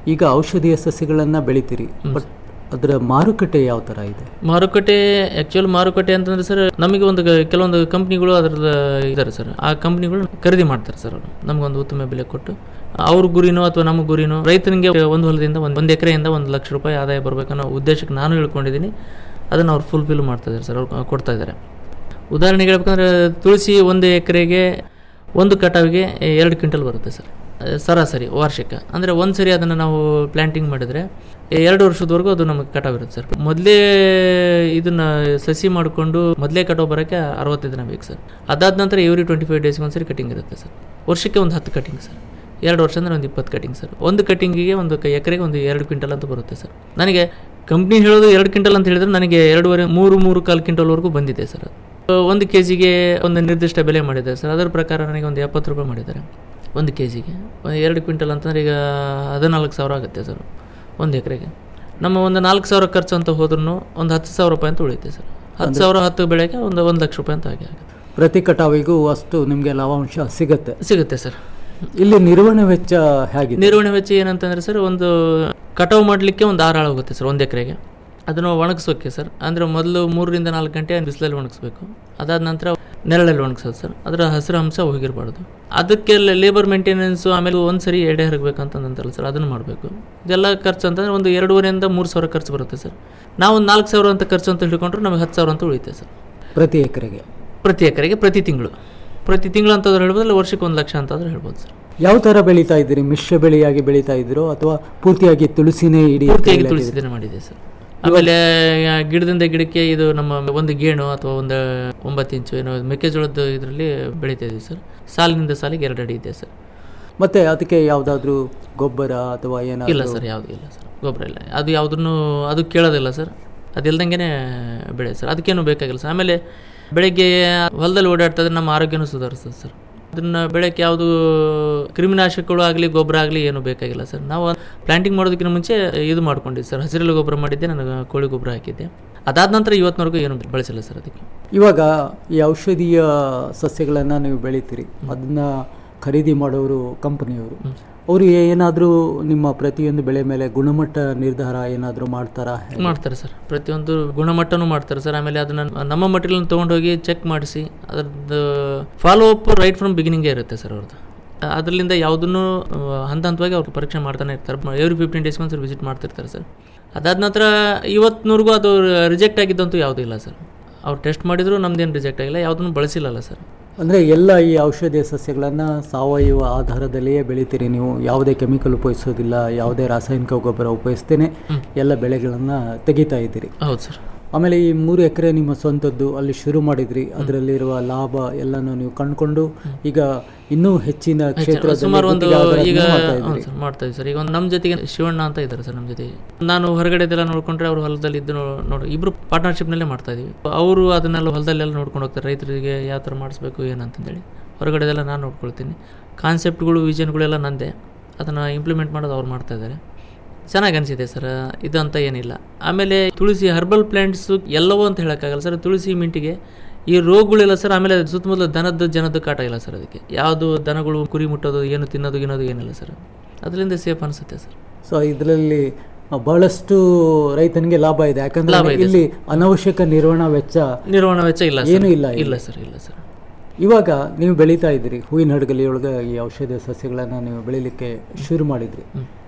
ಈಗ ಔಷಧೀಯ ಸಸ್ಯಗಳನ್ನು ಬೆಳಿತೀರಿ ಬಟ್ ಅದರ ಮಾರುಕಟ್ಟೆ ಯಾವ ಥರ ಇದೆ ಮಾರುಕಟ್ಟೆ ಆಕ್ಚುಲ್ ಮಾರುಕಟ್ಟೆ ಅಂತಂದ್ರೆ ಸರ್ ನಮಗೆ ಒಂದು ಗ- ಕೆಲವೊಂದು ಕಂಪ್ನಿಗಳು ಅದರದ ಇದ್ದಾರೆ ಸರ್ ಆ ಕಂಪ್ನಿಗಳು ಖರೀದಿ ಮಾಡ್ತಾರೆ ಸರ್ ಅವರು ನಮಗೊಂದು ಉತ್ತಮ ಬೆಲೆ ಕೊಟ್ಟು ಅವ್ರ ಗುರಿನೋ ಅಥವಾ ನಮ್ಮ ಗುರಿನೋ ರೈತನಿಗೆ ಒಂದು ಹೊಲದಿಂದ ಒಂದು ಒಂದು ಎಕರೆಯಿಂದ ಒಂದು ಲಕ್ಷ ರೂಪಾಯಿ ಆದಾಯ ಬರಬೇಕನ್ನೋ ಉದ್ದೇಶಕ್ಕೆ ನಾನು ಹೇಳ್ಕೊಂಡಿದ್ದೀನಿ ಅದನ್ನು ಅವ್ರು ಫುಲ್ಫಿಲ್ ಮಾಡ್ತಾ ಇದ್ದಾರೆ ಸರ್ ಅವ್ರು ಕೊಡ್ತಾ ಇದ್ದಾರೆ ಉದಾಹರಣೆಗೆ ಹೇಳ್ಬೇಕಂದ್ರೆ ತುಳಸಿ ಒಂದು ಎಕರೆಗೆ ಒಂದು ಕಟಾವಿಗೆ ಎರಡು ಕ್ವಿಂಟಲ್ ಬರುತ್ತೆ ಸರ್ ಅಹ್, ಸರಾಸರಿ ವಾರ್ಷಿಕ ಅಂದರೆ ಒಂದು ಸರಿ ಅದನ್ನು ನಾವು ಪ್ಲ್ಯಾಂಟಿಂಗ್ ಮಾಡಿದರೆ ಎರಡು ವರ್ಷದವರೆಗೂ ಅದು ನಮಗೆ ಕಟಾವ್ ಇರುತ್ತೆ ಸರ್ ಮೊದಲೇ ಇದನ್ನ ಸಸಿ ಮಾಡಿಕೊಂಡು ಮೊದಲೇ ಕಟಾವು ಬರೋಕ್ಕೆ ಅರವತ್ತೈದು ದಿನ ಬೇಕು ಸರ್ ಅದಾದ ನಂತರ ಎವ್ರಿ ಟ್ವೆಂಟಿ ಫೈವ್ ಡೇಸ್ಗೆ ಒಂದ್ಸರಿ ಕಟಿಂಗ್ ಇರುತ್ತೆ ಸರ್ ವರ್ಷಕ್ಕೆ ಒಂದು ಹತ್ತು ಕಟಿಂಗ್ ಸರ್ ಎರಡು ವರ್ಷ ಅಂದರೆ ಒಂದು ಇಪ್ಪತ್ತು ಕಟಿಂಗ್ ಸರ್ ಒಂದು ಕಟಿಂಗಿಗೆ ಒಂದು ಕ- ಎಕರೆಗೆ ಒಂದು ಎರಡು ಕ್ವಿಂಟಲ್ ಅಂತ ಬರುತ್ತೆ ಸರ್ ನನಗೆ ಕಂಪ್ನಿ ಹೇಳೋದು ಎರಡು ಕ್ವಿಂಟಲ್ ಅಂತ ಹೇಳಿದ್ರೆ ನನಗೆ ಎರಡೂವರೆ ಮೂರು ಮೂರು ಕಾಲು ಕ್ವಿಂಟಲ್ವರೆಗೂ ಬಂದಿದೆ ಸರ್ ಅದು ಒಂದು ಕೆ ಜಿಗೆ ಒಂದು ನಿರ್ದಿಷ್ಟ ಬೆಲೆ ಮಾಡಿದ್ದಾರೆ ಸರ್ ಅದರ ಪ್ರಕಾರ ನನಗೆ ಒಂದು ಎಪ್ಪತ್ತು ರೂಪಾಯಿ ಮಾಡಿದ್ದಾರೆ ಒಂದು ಕೆ ಜಿಗೆ ಎರಡು ಕ್ವಿಂಟಲ್ ಅಂತಂದ್ರೆ ಈಗ ಹದಿನಾಲ್ಕು ಸಾವಿರ ಆಗುತ್ತೆ ಸರ್ ಒಂದು ಎಕರೆಗೆ ನಮ್ಮ ಒಂದು ನಾಲ್ಕು ಸಾವಿರ ಖರ್ಚು ಅಂತ ಹೋದ್ರೂ ಒಂದು ಹತ್ತು ಸಾವಿರ ರೂಪಾಯಿ ಅಂತ ಉಳಿಯುತ್ತೆ ಸರ್ ಹತ್ತು ಅಂದ್ರೆ- ಸಾವಿರ ಹತ್ತು ಬೆಳೆಗೆ ಒಂದು ಒಂದು ಲಕ್ಷ ರೂಪಾಯಿ ಅಂತ ಆಗಿ ಆಗುತ್ತೆ ಪ್ರತಿ ಕಟಾವಿಗೂ ಅಷ್ಟು ನಿಮಗೆ ಲಾಭಾಂಶ ಸಿಗುತ್ತೆ ಸಿಗುತ್ತೆ ಸರ್ ಇಲ್ಲಿ ನಿರ್ವಹಣೆ ವೆಚ್ಚ ಹೇಗಿದೆ ನಿರ್ವಹಣೆ ವೆಚ್ಚ ಏನಂತಂದ್ರೆ ಸರ್ ಒಂದು ಕಟಾವು ಮಾಡಲಿಕ್ಕೆ ಒಂದು ಆರು ಆಳು ಹೋಗುತ್ತೆ ಸರ್ ಒಂದು ಎಕರೆಗೆ ಅದನ್ನು ಒಣಗಿಸೋಕೆ ಸರ್ ಅಂದರೆ ಮೊದಲು ಮೂರರಿಂದ ನಾಲ್ಕು ಗಂಟೆ ಬಿಸಿಲಲ್ಲಿ ಒಣಗಿಸ್ಬೇಕು ಅದಾದ ನಂತರ ನೆರಳಲ್ಲಿ ಒಣಗಿಸೋದು ಸರ್ ಅದರ ಹಸಿರು ಅಂಶ ಹೋಗಿರಬಾರ್ದು ಅದಕ್ಕೆ ಲೇಬರ್ ಮೇಂಟೆನೆನ್ಸು ಆಮೇಲೆ ಒಂದು ಸರಿ ಎಡೆ ಹರಗಬೇಕಂತಂತಲ್ಲ ಸರ್ ಅದನ್ನು ಮಾಡಬೇಕು ಇದೆಲ್ಲ ಖರ್ಚು ಅಂತಂದರೆ ಒಂದು ಎರಡೂವರೆಯಿಂದ ಮೂರು ಸಾವಿರ ಖರ್ಚು ಬರುತ್ತೆ ಸರ್ ನಾವು ಒಂದು ನಾಲ್ಕು ಸಾವಿರ ಅಂತ ಖರ್ಚು ಅಂತ ಹಿಡ್ಕೊಂಡ್ರೆ ನಮಗೆ ಹತ್ತು ಸಾವಿರ ಅಂತ ಉಳಿಯುತ್ತೆ ಸರ್ ಪ್ರತಿ ಎಕರೆಗೆ ಪ್ರತಿ ಎಕರೆಗೆ ಪ್ರತಿ ತಿಂಗಳು ಪ್ರತಿ ತಿಂಗಳು ಅಂತಂದ್ರೆ ಹೇಳ್ಬೋದು ಇಲ್ಲ ವರ್ಷಕ್ಕೆ ಒಂದು ಲಕ್ಷ ಅಂತಾದ್ರೆ ಹೇಳ್ಬೋದು ಸರ್ ಯಾವ ಥರ ಬೆಳೀತಾ ಇದ್ದೀರಿ ಮಿಶ್ರ ಬೆಳೆಯಾಗಿ ಬೆಳೀತಾ ಇದ್ದೀರೋ ಅಥವಾ ಪೂರ್ತಿಯಾಗಿ ತುಳಸಿನೇ ಇಡೀ ಪೂರ್ತಿಯಾಗಿ ಎಕರೆಯಲ್ಲಿ ತುಳಸಿದನೆ ಮಾಡಿದೆ ಸರ್ ಆಮೇಲೆ ಆ, ಗಿಡದಿಂದ ಗಿಡಕ್ಕೆ ಇದು ನಮ್ಮ ಒಂದು ಗೇಣು ಅಥವಾ ಒಂದು ಒಂಬತ್ತು ಇಂಚು ಏನೋ ಮೆಕ್ಕೆಜೋಳದ ಇದರಲ್ಲಿ ಬೆಳೀತಾ ಇದೀವಿ ಸರ್ ಸಾಲಿನಿಂದ ಸಾಲಿಗೆ ಎರಡು ಅಡಿ ಇದೆ ಸರ್ ಮತ್ತೆ ಅದಕ್ಕೆ ಯಾವುದಾದ್ರೂ ಗೊಬ್ಬರ ಅಥವಾ ಇಲ್ಲ ಏನಾದರೂ ಸರ್ ಯಾವುದು ಇಲ್ಲ ಸರ್ ಗೊಬ್ಬರ ಇಲ್ಲ ಅದು ಯಾವುದನ್ನು ಅದು ಕೇಳೋದಿಲ್ಲ ಸರ್ ಅದಿಲ್ದಂಗೆ ಬೆಳೆ ಸರ್ ಅದಕ್ಕೇನು ಬೇಕಾಗಿಲ್ಲ ಸರ್ ಆಮೇಲೆ ಬೆಳಗ್ಗೆ ಹೊಲದಲ್ಲಿ ಓಡಾಡ್ತಾ ಇದ್ರೆ ನಮ್ಮ ಆರೋಗ್ಯನೂ ಸುಧಾರಿಸ್ತದೆ ಸರ್ ಅದನ್ನ ಬೆಳಕ್ಕೆ ಯಾವುದು ಕ್ರಿಮಿನಾಶಕಗಳು ಆಗಲಿ ಗೊಬ್ಬರ ಆಗಲಿ ಏನು ಬೇಕಾಗಿಲ್ಲ ಸರ್ ನಾವು ಪ್ಲಾಂಟಿಂಗ್ ಮಾಡೋದಕ್ಕಿಂತ ಮುಂಚೆ ಇದು ಮಾಡ್ಕೊಂಡಿದ್ದೆ ಸರ್ ಹಸಿರೆಲೆ ಗೊಬ್ಬರ ಮಾಡಿದ್ದೆ ನನಗೆ ಕೋಳಿ ಗೊಬ್ಬರ ಹಾಕಿದ್ದೆ ಅದಾದ ನಂತರ ಇವತ್ತಿನವರೆಗೂ ಏನು ಬಳಸಿಲ್ಲ ಸರ್ ಅದಕ್ಕೆ ಇವಾಗ ಈ ಔಷಧೀಯ ಸಸ್ಯಗಳನ್ನು ನೀವು ಬೆಳಿತೀರಿ ಅದನ್ನ ಖರೀದಿ ಮಾಡೋರು ಕಂಪನಿಯವರು ಅವರು ಏನಾದರೂ ನಿಮ್ಮ ಪ್ರತಿಯೊಂದು ಬೆಳೆ ಮೇಲೆ ಗುಣಮಟ್ಟ ನಿರ್ಧಾರ ಏನಾದರೂ ಮಾಡ್ತಾರಾ ಹೇಗೆ? ಮಾಡ್ತಾರೆ ಸರ್ ಪ್ರತಿಯೊಂದು ಗುಣಮಟ್ಟನೂ ಮಾಡ್ತಾರೆ ಸರ್ ಆಮೇಲೆ ಅದನ್ನ ನಮ್ಮ ಮಟೀರಿಯಲ್ ತೊಗೊಂಡೋಗಿ ಚೆಕ್ ಮಾಡಿಸಿ ಅದ್ರದ್ದು ಫಾಲೋ ಅಪ್ ರೈಟ್ ಫ್ರಮ್ ಬಿಗಿನಿಂಗೇ ಇರುತ್ತೆ ಸರ್ ಅವ್ರದ್ದು ಅದರಿಂದ ಯಾವುದನ್ನು ಹಂತ ಹಂತವಾಗಿ ಅವ್ರು ಪರೀಕ್ಷೆ ಮಾಡ್ತಾನೆ ಇರ್ತಾರೆ ಎವ್ರಿ ಫಿಫ್ಟೀನ್ ಡೇಸ್ಗೆ ಒಂದ್ಸರಿ ವಿಸಿಟ್ ಮಾಡ್ತಿರ್ತಾರೆ ಸರ್ ಅದಾದ ನಂತರ ಇವತ್ತಿನವರೆಗೂ ಅದು ರಿಜೆಕ್ಟ್ ಆಗಿದ್ದಂತೂ ಯಾವುದೂ ಇಲ್ಲ ಸರ್ ಅವ್ರು ಟೆಸ್ಟ್ ಮಾಡಿದ್ರು ನಮ್ದೇನು ರಿಜೆಕ್ಟ್ ಆಗಿಲ್ಲ ಯಾವುದನ್ನು ಬಳಸಿಲ್ಲಲ್ಲ ಸರ್ ಅಂದರೆ ಎಲ್ಲ ಈ ಔಷಧೀಯ ಸಸ್ಯಗಳನ್ನು ಸಾವಯವ ಆಧಾರದಲ್ಲಿಯೇ ಬೆಳಿತೀರಿ ನೀವು ಯಾವುದೇ ಕೆಮಿಕಲ್ ಉಪಯೋಗಿಸೋದಿಲ್ಲ ಯಾವುದೇ ರಾಸಾಯನಿಕ ಗೊಬ್ಬರ ಉಪಯೋಗಿಸ್ತೇನೆ ಎಲ್ಲ ಬೆಳೆಗಳನ್ನು ತೆಗಿತಾ ಇದ್ದೀರಿ ಹೌದು ಸರ್ ಆಮೇಲೆ ಈ ಮೂರು ಎಕರೆ ನಿಮ್ಮ ಸ್ವಂತದ್ದು ಅಲ್ಲಿ ಶುರು ಮಾಡಿದ್ರಿ ಅದರಲ್ಲಿರುವ ಲಾಭ ಎಲ್ಲನೂ ನೀವು ಕಂಡುಕೊಂಡು ಈಗ ಇನ್ನೂ ಹೆಚ್ಚಿನ ಕ್ಷೇತ್ರದಲ್ಲಿ ಸುಮಾರು ಒಂದು ಗುತ್ತಿಗೆ ಆಧಾರದಲ್ಲಿ ಈಗ ಮಾಡ್ತಾ ಹೌದು ಇದ್ದೀರಿ. ಸರ್ ಮಾಡ್ತಾ ಇದ್ದೀವಿ ಸರ್ ಈಗ ಒಂದು ನಮ್ಮ ಜೊತೆಗೆ ಶಿವಣ್ಣ ಅಂತ ಇದ್ದಾರೆ ಸರ್ ನಮ್ಮ ಜೊತೆ ನಾನು ಹೊರಗಡೆದೆಲ್ಲ ನೋಡ್ಕೊಂಡ್ರೆ ಅವ್ರು ಹೊಲದಲ್ಲಿ ಇದ್ದು ನೋಡಿ ಇಬ್ರು ಪಾರ್ಟ್ನರ್ಶಿಪ್ನಲ್ಲೇ ಮಾಡ್ತಾ ಇದೀವಿ ಅವರು ಅದನ್ನೆಲ್ಲ ಹೊಲದಲ್ಲೆಲ್ಲ ನೋಡ್ಕೊಂಡು ಹೋಗ್ತಾರೆ ರೈತರಿಗೆ ಯಾವ ಥರ ಮಾಡಿಸ್ಬೇಕು ಏನಂತಂದೇಳಿ ಹೊರಗಡೆದೆಲ್ಲ ನಾನು ನೋಡ್ಕೊಳ್ತೀನಿ ಕಾನ್ಸೆಪ್ಟ್ಗಳು ವಿಷನ್ಗಳೆಲ್ಲ ನಂದೆ ಅದನ್ನು ಇಂಪ್ಲಿಮೆಂಟ್ ಮಾಡೋದು ಅವ್ರು ಮಾಡ್ತಾ ಇದ್ದಾರೆ ಚೆನ್ನಾಗಿ ಅನಿಸಿದೆ ಸರ್ ಇದಂತ ಏನಿಲ್ಲ ಆಮೇಲೆ ತುಳಸಿ ಹರ್ಬಲ್ ಪ್ಲಾಂಟ್ಸು ಎಲ್ಲವೂ ಅಂತ ಹೇಳೋಕ್ಕಾಗಲ್ಲ ಸರ್ ತುಳಸಿ ಮಿಂಟಿಗೆ ಈ ರೋಗಗಳಿಲ್ಲ ಸರ್ ಆಮೇಲೆ ಸುತ್ತಮುತ್ತಲ ದನದ ಜನದ ಕಾಟ ಇಲ್ಲ ಸರ್ ಅದಕ್ಕೆ ಯಾವುದು ದನಗಳು ಕುರಿ ಮುಟ್ಟೋದು ಏನು ತಿನ್ನೋದು ಗಿನ್ನೋದು ಏನಿಲ್ಲ ಸರ್ ಅದರಿಂದ ಸೇಫ್ ಅನಿಸುತ್ತೆ ಸರ್ ಸೊ ಇದರಲ್ಲಿ ಬಹಳಷ್ಟು ರೈತನಿಗೆ ಲಾಭ ಇದೆ ಲಾಭ ಯಾಕಂದ್ರೆ ಇದೆ ಇಲ್ಲಿ ಅನವಶ್ಯಕ ನಿರ್ವಹಣಾ ವೆಚ್ಚ ನಿರ್ವಹಣಾ ವೆಚ್ಚ ಇಲ್ಲ ಸರ್. ಏನೂ ಇಲ್ಲ ಇಲ್ಲ ಇಲ್ಲಿ. ಸರ್ ಇಲ್ಲ ಸರ್ ಇವಾಗ ನೀವು ಬೆಳೀತಾ ಇದ್ದೀರಿ ಹೂವಿನ ಹಡಗಲಿಯೊಳಗೆ ಈ ಔಷಧ ಸಸ್ಯಗಳನ್ನು ನೀವು ಬೆಳಿಲಿಕ್ಕೆ ಶುರು ಮಾಡಿದ್ರಿ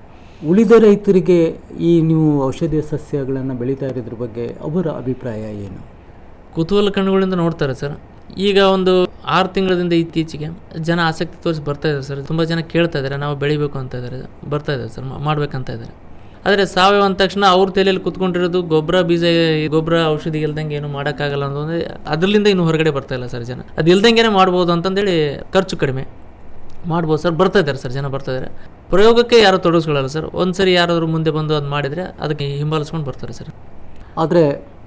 ಉಳಿದ ರೈತರಿಗೆ ಈ ನೀವು ಔಷಧೀಯ ಸಸ್ಯಗಳನ್ನು ಬೆಳೀತಾ ಇರೋದ್ರ ಬಗ್ಗೆ ಅವರ ಅಭಿಪ್ರಾಯ ಏನು ಕುತೂಹಲ ಕಣ್ಣುಗಳಿಂದ ನೋಡ್ತಾರೆ ಸರ್ ಈಗ ಒಂದು ಆರು ತಿಂಗಳಿಂದ ಇತ್ತೀಚೆಗೆ ಜನ ಆಸಕ್ತಿ ತೋರಿಸಿ ಬರ್ತಾ ಇದ್ದಾರೆ ಸರ್ ತುಂಬ ಜನ ಕೇಳ್ತಾ ಇದ್ದಾರೆ ನಾವು ಬೆಳಿಬೇಕು ಅಂತ ಇದ್ದಾರೆ ಬರ್ತಾ ಇದ್ದಾರೆ ಸರ್ ಮಾ- ಮಾಡ್ಬೇಕಂತ ಇದ್ದಾರೆ ಆದರೆ ಸಾವಯವ ಅಂದ ತಕ್ಷಣ ಅವ್ರ ತಲೆಯಲ್ಲಿ ಕುತ್ಕೊಂಡಿರೋದು ಗೊಬ್ಬರ ಬೀಜ ಗೊಬ್ಬರ ಔಷಧಿ ಇಲ್ದಂಗೆ ಏನು ಮಾಡೋಕ್ಕಾಗಲ್ಲ ಅನ್ನೋದು ಅದರಿಂದ ಇನ್ನು ಹೊರಗಡೆ ಬರ್ತಾ ಇಲ್ಲ ಸರ್ ಜನ ಅದು ಇಲ್ದಂಗೆ ಮಾಡ್ಬೋದು ಅಂತಂದೇಳಿ ಖರ್ಚು ಕಡಿಮೆ ಮಾಡ್ಬೋದು ಸರ್ ಬರ್ತಾ ಇದ್ದಾರೆ ಸರ್ ಜನ ಬರ್ತಾ ಇದ್ದಾರೆ ಪ್ರಯೋಗಕ್ಕೆ ಯಾರು ತೊಡಗಿಸ್ಕೊಳ್ಳಲ್ಲ ಸರ್ ಒಂದ್ಸರಿ ಯಾರಾದರೂ ಮುಂದೆ ಬಂದು ಅದು ಮಾಡಿದರೆ ಅದಕ್ಕೆ ಹಿಂಬಾಲಿಸ್ಕೊಂಡು ಬರ್ತಾರೆ ಸರ್ ಆದರೆ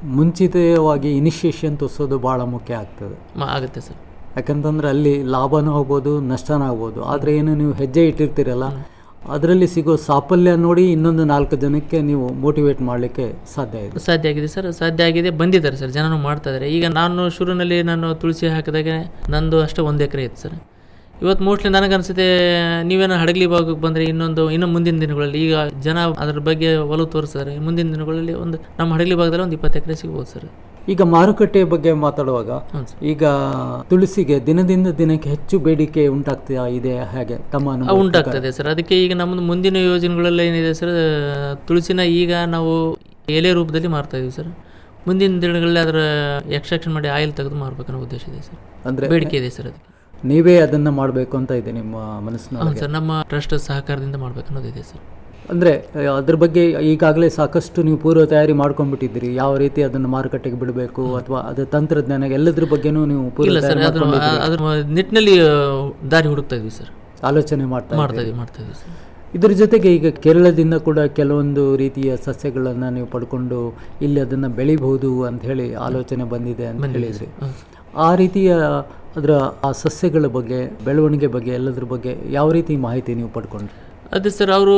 ಮುಂಚಿತವಾಗಿ ಇನಿಷಿಯೇಷನ್ ತೋರಿಸೋದು ಭಾಳ ಮುಖ್ಯ ಆಗ್ತದೆ ಮ- ಆಗುತ್ತೆ ಸರ್ ಯಾಕಂತಂದ್ರೆ ಅಲ್ಲಿ ಲಾಭನೂ ಆಗ್ಬೋದು ನಷ್ಟನೂ ಆಗ್ಬೋದು ಆದರೆ ಏನು ನೀವು ಹೆಜ್ಜೆ ಇಟ್ಟಿರ್ತೀರಲ್ಲ ಅದರಲ್ಲಿ ಸಿಗೋ ಸಾಫಲ್ಯ ನೋಡಿ ಇನ್ನೊಂದು ನಾಲ್ಕು ಜನಕ್ಕೆ ನೀವು ಮೋಟಿವೇಟ್ ಮಾಡಲಿಕ್ಕೆ ಸಾಧ್ಯ ಇದೆ ಸಾಧ್ಯ ಆಗಿದೆ ಸರ್ ಸಾಧ್ಯ ಆಗಿದೆ ಬಂದಿದ್ದಾರೆ ಸರ್ ಜನನು ಮಾಡ್ತಾ ಇದ್ದಾರೆ ಈಗ ನಾನು ಶುರುವಿನಲ್ಲಿ ನಾನು ತುಳಸಿ ಹಾಕಿದಾಗ ನಂದು ಅಷ್ಟೇ ಒಂದು ಎಕರೆ ಇತ್ತು ಸರ್ ಇವತ್ತು ಮೋಸ್ಟ್ಲಿ ನನಗನ್ಸುತ್ತೆ ನೀವೇನೋ ಹಡಗಲಿ ಭಾಗಕ್ಕೆ ಬಂದರೆ ಇನ್ನೊಂದು ಇನ್ನು ಮುಂದಿನ ದಿನಗಳಲ್ಲಿ ಈಗ ಜನ ಅದ್ರ ಬಗ್ಗೆ ಒಲವು ತೋರಿಸ್ತಾರೆ ಮುಂದಿನ ದಿನಗಳಲ್ಲಿ ಒಂದು ನಮ್ಮ ಹಡಗಲಿ ಭಾಗದಲ್ಲಿ ಒಂದು ಇಪ್ಪತ್ತು ಎಕರೆ ಸಿಗ್ಬೋದು ಸರ್ ಈಗ ಮಾರುಕಟ್ಟೆ ಬಗ್ಗೆ ಮಾತಾಡುವಾಗ ಈಗ ತುಳಸಿಗೆ ದಿನದಿಂದ ದಿನಕ್ಕೆ ಹೆಚ್ಚು ಬೇಡಿಕೆ ಉಂಟಾಗ್ತಾ ಇದೆ ಹಾಗೆ ತಮ್ಮ ಆ, ಅನುಭವದ ಉಂಟಾಗ್ತದೆ ಸರ್ ಅದಕ್ಕೆ ಈಗ ನಮ್ಮದು ಮುಂದಿನ ಯೋಜನೆಗಳಲ್ಲಿ ಏನಿದೆ ಸರ್ ತುಳಸಿನ ಈಗ ನಾವು ಎಲೆ ರೂಪದಲ್ಲಿ ಮಾರ್ತಾ ಇದೀವಿ ಸರ್ ಮುಂದಿನ ದಿನಗಳಲ್ಲಿ ಅದರ ಎಕ್ಸ್ಟ್ರಾಕ್ಷನ್ ಮಾಡಿ ಆಯಿಲ್ ತೆಗೆದು ಮಾರ್ಬೇಕನ್ನೋ ಉದ್ದೇಶ ಇದೆ ಸರ್ ಅಂದ್ರೆ ಬೇಡಿಕೆ ಇದೆ ಸರ್ ಅದಕ್ಕೆ ನೀವೇ ಅದನ್ನ ಮಾಡಬೇಕು ಅಂತ ಇದೆ ನಿಮ್ಮ ಮನಸ್ಸಿನ ಹೌದು ಸರ್ ನಮ್ಮ ಟ್ರಸ್ಟ್ ಸಹಕಾರದಿಂದ ಮಾಡ್ಬೇಕನ್ನೋದಿದೆ ಸರ್ ಅಂದ್ರೆ ಆ, ಅದ್ರ ಬಗ್ಗೆ ಈಗಾಗಲೇ ಸಾಕಷ್ಟು ನೀವು ಪೂರ್ವ ತಯಾರಿ ಮಾಡ್ಕೊಂಡ್ಬಿಟ್ಟಿದ್ದೀರಿ ಯಾವ ರೀತಿ ಅದನ್ನು ಮಾರುಕಟ್ಟೆಗೆ ಬಿಡಬೇಕು ಅಥವಾ ಅದು ತಂತ್ರಜ್ಞಾನ ಎಲ್ಲದ್ರ ಬಗ್ಗೆನೂ ನೀವು ಪೂರ್ವ ಇಲ್ಲ ಸರ್ ತಯಾರಿ ಅದ್ರ ಮಾಡ್ಕೊಂಡಿದ್ದೀರಿ. ಅದ್ರ ನಿಟ್ಟಿನಲ್ಲಿ ಆ, ದಾರಿ ಹುಡುಕ್ತಾ ಇದೀವಿ ಸರ್ ಆಲೋಚನೆ ಮಾಡ್ತಾ ಮಾಡ್ತಾ ಇದ್ದೀರಿ. ಇದೀವಿ ಮಾಡ್ತಾ ಇದೀವಿ ಸರ್ ಇದ್ರ ಜೊತೆಗೆ ಈಗ ಕೇರಳದಿಂದ ಕೂಡ ಕೆಲವೊಂದು ರೀತಿಯ ಸಸ್ಯಗಳನ್ನು ನೀವು ಪಡ್ಕೊಂಡು ಇಲ್ಲಿ ಅದನ್ನು ಬೆಳಿಬಹುದು ಅಂತ ಹೇಳಿ ಆಲೋಚನೆ ಬಂದಿದೆ ಅಂತ ಬಂದಿದೆ ಹೇಳಿದ್ರಿ ಹೌದು. ಆ ರೀತಿಯ ಅದರ ಆ ಸಸ್ಯಗಳ ಬಗ್ಗೆ ಬೆಳವಣಿಗೆ ಬಗ್ಗೆ ಎಲ್ಲದ್ರ ಬಗ್ಗೆ ಯಾವ ರೀತಿ ಮಾಹಿತಿ ನೀವು ಪಡ್ಕೊಂಡ್ರಿ ಅದೇ ಸರ್ ಅವರು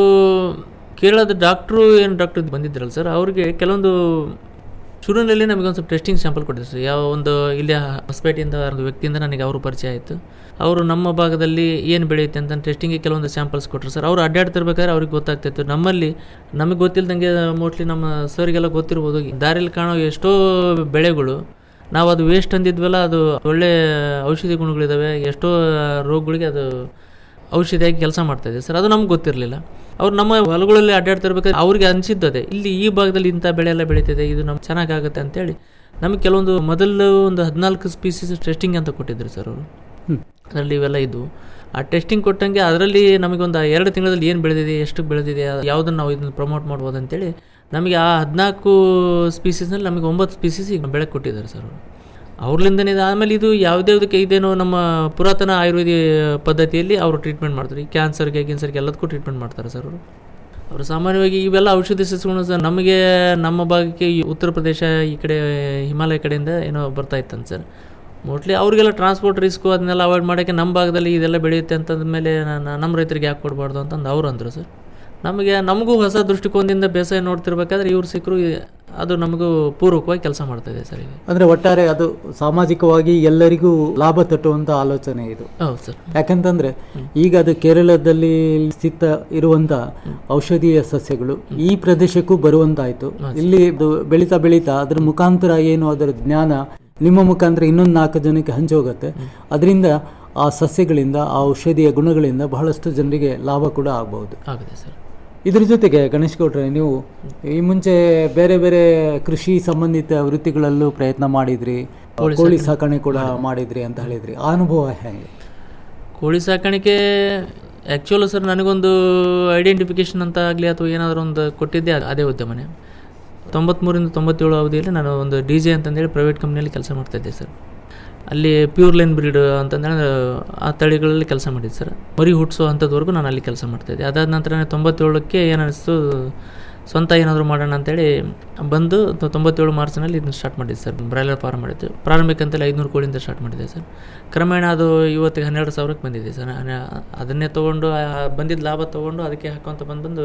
ಕೇರಳದ ಡಾಕ್ಟ್ರು ಏನು ಡಾಕ್ಟರ್ ಬಂದಿದ್ರಲ್ಲ ಸರ್ ಅವ್ರಿಗೆ ಕೆಲವೊಂದು ಶುರುವಿನಲ್ಲಿ ನಮಗೆ ಒಂದು ಸ್ವಲ್ಪ ಟೆಸ್ಟಿಂಗ್ ಸ್ಯಾಂಪಲ್ ಕೊಟ್ಟಿದ್ರು ಸರ್ ಯಾವ ಒಂದು ಇಲ್ಲಿ ಹೊಸಪೇಟೆಯಿಂದ ಒಂದು ವ್ಯಕ್ತಿಯಿಂದ ನನಗೆ ಅವರು ಪರಿಚಯ ಆಯಿತು ಅವರು ನಮ್ಮ ಭಾಗದಲ್ಲಿ ಏನು ಬೆಳೆಯುತ್ತೆ ಅಂತ ಟೆಸ್ಟಿಂಗ್ಗೆ ಕೆಲವೊಂದು ಸ್ಯಾಂಪಲ್ಸ್ ಕೊಟ್ಟರು ಸರ್ ಅವರು ಅಡ್ಡಾಡ್ತಿರ್ಬೇಕಾದ್ರೆ ಅವ್ರಿಗೆ ಗೊತ್ತಾಗ್ತಿತ್ತು ನಮ್ಮಲ್ಲಿ ನಮಗೆ ಗೊತ್ತಿಲ್ದಂಗೆ ಮೋಸ್ಟ್ಲಿ ನಮ್ಮ ಸರ್ಗೆಲ್ಲ ಗೊತ್ತಿರ್ಬೋದು ದಾರಿಯಲ್ಲಿ ಕಾಣೋ ಎಷ್ಟೋ ಬೆಳೆಗಳು ನಾವು ಅದು ವೇಸ್ಟ್ ಅಂದಿದ್ವಲ್ಲ ಅದು ಒಳ್ಳೆ ಔಷಧಿ ಗುಣಗಳಿದ್ದಾವೆ ಎಷ್ಟೋ ರೋಗಗಳಿಗೆ ಅದು ಔಷಧಿಯಾಗಿ ಕೆಲಸ ಮಾಡ್ತಾ ಇದೆ ಸರ್ ಅದು ನಮ್ಗೆ ಗೊತ್ತಿರಲಿಲ್ಲ ಅವ್ರು ನಮ್ಮ ಹೊಲಗಳಲ್ಲಿ ಅಡ್ಡಾಡ್ತಿರ್ಬೇಕಾದ್ರೆ ಅವ್ರಿಗೆ ಅನಿಸಿದ್ದು ಅದೇ ಇಲ್ಲಿ ಈ ಭಾಗದಲ್ಲಿ ಇಂಥ ಬೆಳೆ ಎಲ್ಲ ಬೆಳೀತಿದೆ ಇದು ನಮ್ಗೆ ಚೆನ್ನಾಗಾಗುತ್ತೆ ಅಂತೇಳಿ ನಮಗೆ ಕೆಲವೊಂದು ಮೊದಲು ಒಂದು ಹದಿನಾಲ್ಕು ಸ್ಪೀಸೀಸ್ ಟೆಸ್ಟಿಂಗ್ ಅಂತ ಕೊಟ್ಟಿದ್ರು ಸರ್ ಅವರು ಅದರಲ್ಲಿ ಇವೆಲ್ಲ ಇದ್ವು ಆ ಟೆಸ್ಟಿಂಗ್ ಕೊಟ್ಟಂಗೆ ಅದರಲ್ಲಿ ನಮಗೊಂದು ಆ ಎರಡು ತಿಂಗಳಲ್ಲಿ ಏನು ಬೆಳೆದಿದೆ ಎಷ್ಟು ಬೆಳೆದಿದೆ ಯಾವುದನ್ನು ನಾವು ಇದನ್ನು ಪ್ರಮೋಟ್ ಮಾಡ್ಬೋದು ಅಂತೇಳಿ ನಮಗೆ ಆ ಹದಿನಾಲ್ಕು ಸ್ಪೀಸೀಸ್ನಲ್ಲಿ ನಮಗೆ ಒಂಬತ್ತು ಸ್ಪೀಸೀಸ್ ಈಗ ಬೆಳೆ ಕೊಟ್ಟಿದ್ದಾರೆ ಸರ್ ಅವರು ಅವ್ರಲಿಂದನೇ ಇದು ಆಮೇಲೆ ಇದು ಯಾವುದ್ಯಾವುದಕ್ಕೆ ಇದೇನೋ ನಮ್ಮ ಪುರಾತನ ಆಯುರ್ವೇದ ಪದ್ಧತಿಯಲ್ಲಿ ಅವರು ಟ್ರೀಟ್ಮೆಂಟ್ ಮಾಡ್ತಾರೆ ಈ ಕ್ಯಾನ್ಸರ್ಗೆ ಗಿನ್ಸರ್ಗೆ ಎಲ್ಲದಕ್ಕೂ ಟ್ರೀಟ್ಮೆಂಟ್ ಮಾಡ್ತಾರೆ ಸರ್ ಅವರು ಅವರು ಸಾಮಾನ್ಯವಾಗಿ ಇವೆಲ್ಲ ಔಷಧಿ ಸಸ್ಯಗಳು ಸರ್ ನಮಗೆ ನಮ್ಮ ಭಾಗಕ್ಕೆ ಈ ಉತ್ತರ ಪ್ರದೇಶ ಈ ಕಡೆ ಹಿಮಾಲಯ ಕಡೆಯಿಂದ ಏನೋ ಬರ್ತಾ ಇತ್ತಂತ ಸರ್ ಮೋಸ್ಟ್ಲಿ ಅವ್ರಿಗೆಲ್ಲ ಟ್ರಾನ್ಸ್ಪೋರ್ಟ್ ರಿಸ್ಕು ಅದನ್ನೆಲ್ಲ ಅವಾಯ್ಡ್ ಮಾಡೋಕ್ಕೆ ನಮ್ಮ ಭಾಗದಲ್ಲಿ ಇದೆಲ್ಲ ಬೆಳೆಯುತ್ತೆ ಅಂತಂದ ಮೇಲೆ ನಮ್ಮ ರೈತರಿಗೆ ಯಾಕೆ ಕೊಡಬಾರ್ದು ಅಂತಂದು ಅವ್ರು ಅಂದರು ಸರ್ ನಮಗೆ ನಮಗೂ ಹೊಸ ದೃಷ್ಟಿಕೋನದಿಂದ ಬೇಸಾಯ ನೋಡ್ತಿರ್ಬೇಕಾದ್ರೆ ಇವ್ರು ಸಿಕ್ಕರು ಅದು ನಮಗೂ ಪೂರ್ವಕವಾಗಿ ಕೆಲಸ ಮಾಡ್ತಾ ಇದೆ ಸರ್ ಈಗ ಅಂದ್ರೆ ಒಟ್ಟಾರೆ ಅದು ಸಾಮಾಜಿಕವಾಗಿ ಎಲ್ಲರಿಗೂ ಲಾಭ ತಟ್ಟುವಂತ ಆಲೋಚನೆ ಇದು ಹೌದು ಸರ್ ಯಾಕಂತಂದ್ರೆ ಈಗ ಅದು ಕೇರಳದಲ್ಲಿ ಸ್ಥಿತ ಇರುವಂತ ಔಷಧೀಯ ಸಸ್ಯಗಳು ಈ ಪ್ರದೇಶಕ್ಕೂ ಬರುವಂತಾಯ್ತು ಇಲ್ಲಿ ಅದು ಬೆಳೀತಾ ಬೆಳೀತಾ ಅದ್ರ ಮುಖಾಂತರ ಏನು ಅದರ ಜ್ಞಾನ ನಿಮ್ಮ ಮುಖಾಂತರ ಇನ್ನೊಂದು ನಾಲ್ಕು ಜನಕ್ಕೆ ಹಂಚೋಗುತ್ತೆ ಅದರಿಂದ ಆ ಸಸ್ಯಗಳಿಂದ ಆ ಔಷಧಿಯ ಗುಣಗಳಿಂದ ಬಹಳಷ್ಟು ಜನರಿಗೆ ಲಾಭ ಕೂಡ ಆಗಬಹುದು ಆಗಿದೆ ಸರ್ ಇದ್ರ ಜೊತೆಗೆ ಗಣೇಶ್ ಗೌಡ್ರೆ ನೀವು ಈ ಮುಂಚೆ ಬೇರೆ ಬೇರೆ ಕೃಷಿ ಸಂಬಂಧಿತ ವೃತ್ತಿಗಳಲ್ಲೂ ಪ್ರಯತ್ನ ಮಾಡಿದ್ರಿ ಕೋಳಿ ಕೋಳಿ ಸಾಕಣೆ ಸಾಕಣೆ ಕೂಡ ಮಾಡಿದ್ರಿ ಅಂತ ಹೇಳಿದ್ರಿ ಆ ಅನುಭವ ಹೆಂಗೆ ಕೋಳಿ ಸಾಕಾಣಿಕೆ ಆ್ಯಕ್ಚುಲ್ ಸರ್ ನನಗೊಂದು ಐಡೆಂಟಿಫಿಕೇಷನ್ ಅಂತ ಆಗಲಿ ಅಥವಾ ಏನಾದರೂ ಒಂದು ಕೊಟ್ಟಿದ್ದೆ ಅದ್- ಅದೇ ಉದ್ಯಮನೇ ತೊಂಬತ್ಮೂರಿಂದ ತೊಂಬತ್ತೇಳು ಅವಧಿಯಲ್ಲಿ ನಾನು ಒಂದು ಡಿ ಜೆ ಅಂತಂದೇಳಿ ಪ್ರೈವೇಟ್ ಕಂಪ್ನಿಯಲ್ಲಿ ಕೆಲಸ ಮಾಡ್ತಾಯಿದ್ದೆ ಸರ್ ಅಲ್ಲಿ ಪ್ಯೂರ್ ಲೈನ್ ಬ್ರೀಡ್ ಅಂತಂದ್ರೆ ಆ ತಳಿಗಳಲ್ಲಿ ಕೆಲಸ ಮಾಡಿದ್ದೆ ಸರ್ ಮರಿ ಹುಟ್ಟಿಸೋ ಅಂಥದ್ವರೆಗೂ ನಾನು ಅಲ್ಲಿ ಕೆಲಸ ಮಾಡ್ತಾಯಿದ್ದೆ ಅದಾದ ನಂತರ ತೊಂಬತ್ತೇಳಕ್ಕೆ ಏನಿಸ್ತು ಸ್ವಂತ ಏನಾದರೂ ಮಾಡೋಣ ಅಂತೇಳಿ ಬಂದು ತೊ- ತೊಂಬತ್ತೇಳು ಮಾರ್ಚ್ನಲ್ಲಿ ಇದನ್ನ ಸ್ಟಾರ್ಟ್ ಮಾಡಿದ್ದೆ ಸರ್ ಬ್ರಾಯ್ಲರ್ ಫಾರ್ಮ್ ಮಾಡಿದ್ದು ಪ್ರಾರಂಭಿಕ ಅಂತೇಳಿ ಐದುನೂರು ಕೋಳಿಯಿಂದ ಸ್ಟಾರ್ಟ್ ಮಾಡಿದ್ದೆ ಸರ್ ಕ್ರಮೇಣ ಅದು ಇವತ್ತಿಗೆ ಹನ್ನೆರಡು ಸಾವಿರಕ್ಕೆ ಬಂದಿದೆ ಸರ್ ನಾನು ಅದನ್ನೇ ತೊಗೊಂಡು ಆ ಬಂದಿದ್ದ ಲಾಭ ತೊಗೊಂಡು ಅದಕ್ಕೆ ಹಾಕೊಂತ ಬಂದು ಬಂದು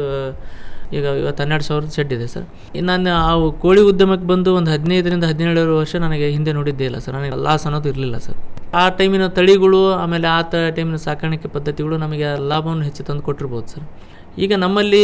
ಈಗ ಇವತ್ತು ಹನ್ನೆರಡು ಸಾವಿರದ ಶೆಡ್ ಇದೆ ಸರ್ ಇನ್ನು ನಾನು ಆ ಕೋಳಿ ಉದ್ಯಮಕ್ಕೆ ಬಂದು ಒಂದು ಹದಿನೈದರಿಂದ ಹದಿನೇಳು ವರ್ಷ ನನಗೆ ಹಿಂದೆ ನೋಡಿದ್ದೇ ಇಲ್ಲ ಸರ್ ನನಗೆ ಲಾಸ್ ಅನ್ನೋದು ಇರಲಿಲ್ಲ ಸರ್ ಆ ಟೈಮಿನ ತಳಿಗಳು ಆಮೇಲೆ ಆ ತ ಟೈಮಿನ ಸಾಕಾಣಿಕೆ ಪದ್ಧತಿಗಳು ನಮಗೆ ಲಾಭವನ್ನು ಹೆಚ್ಚು ತಂದು ಕೊಟ್ಟಿರ್ಬೋದು ಸರ್ ಈಗ ನಮ್ಮಲ್ಲಿ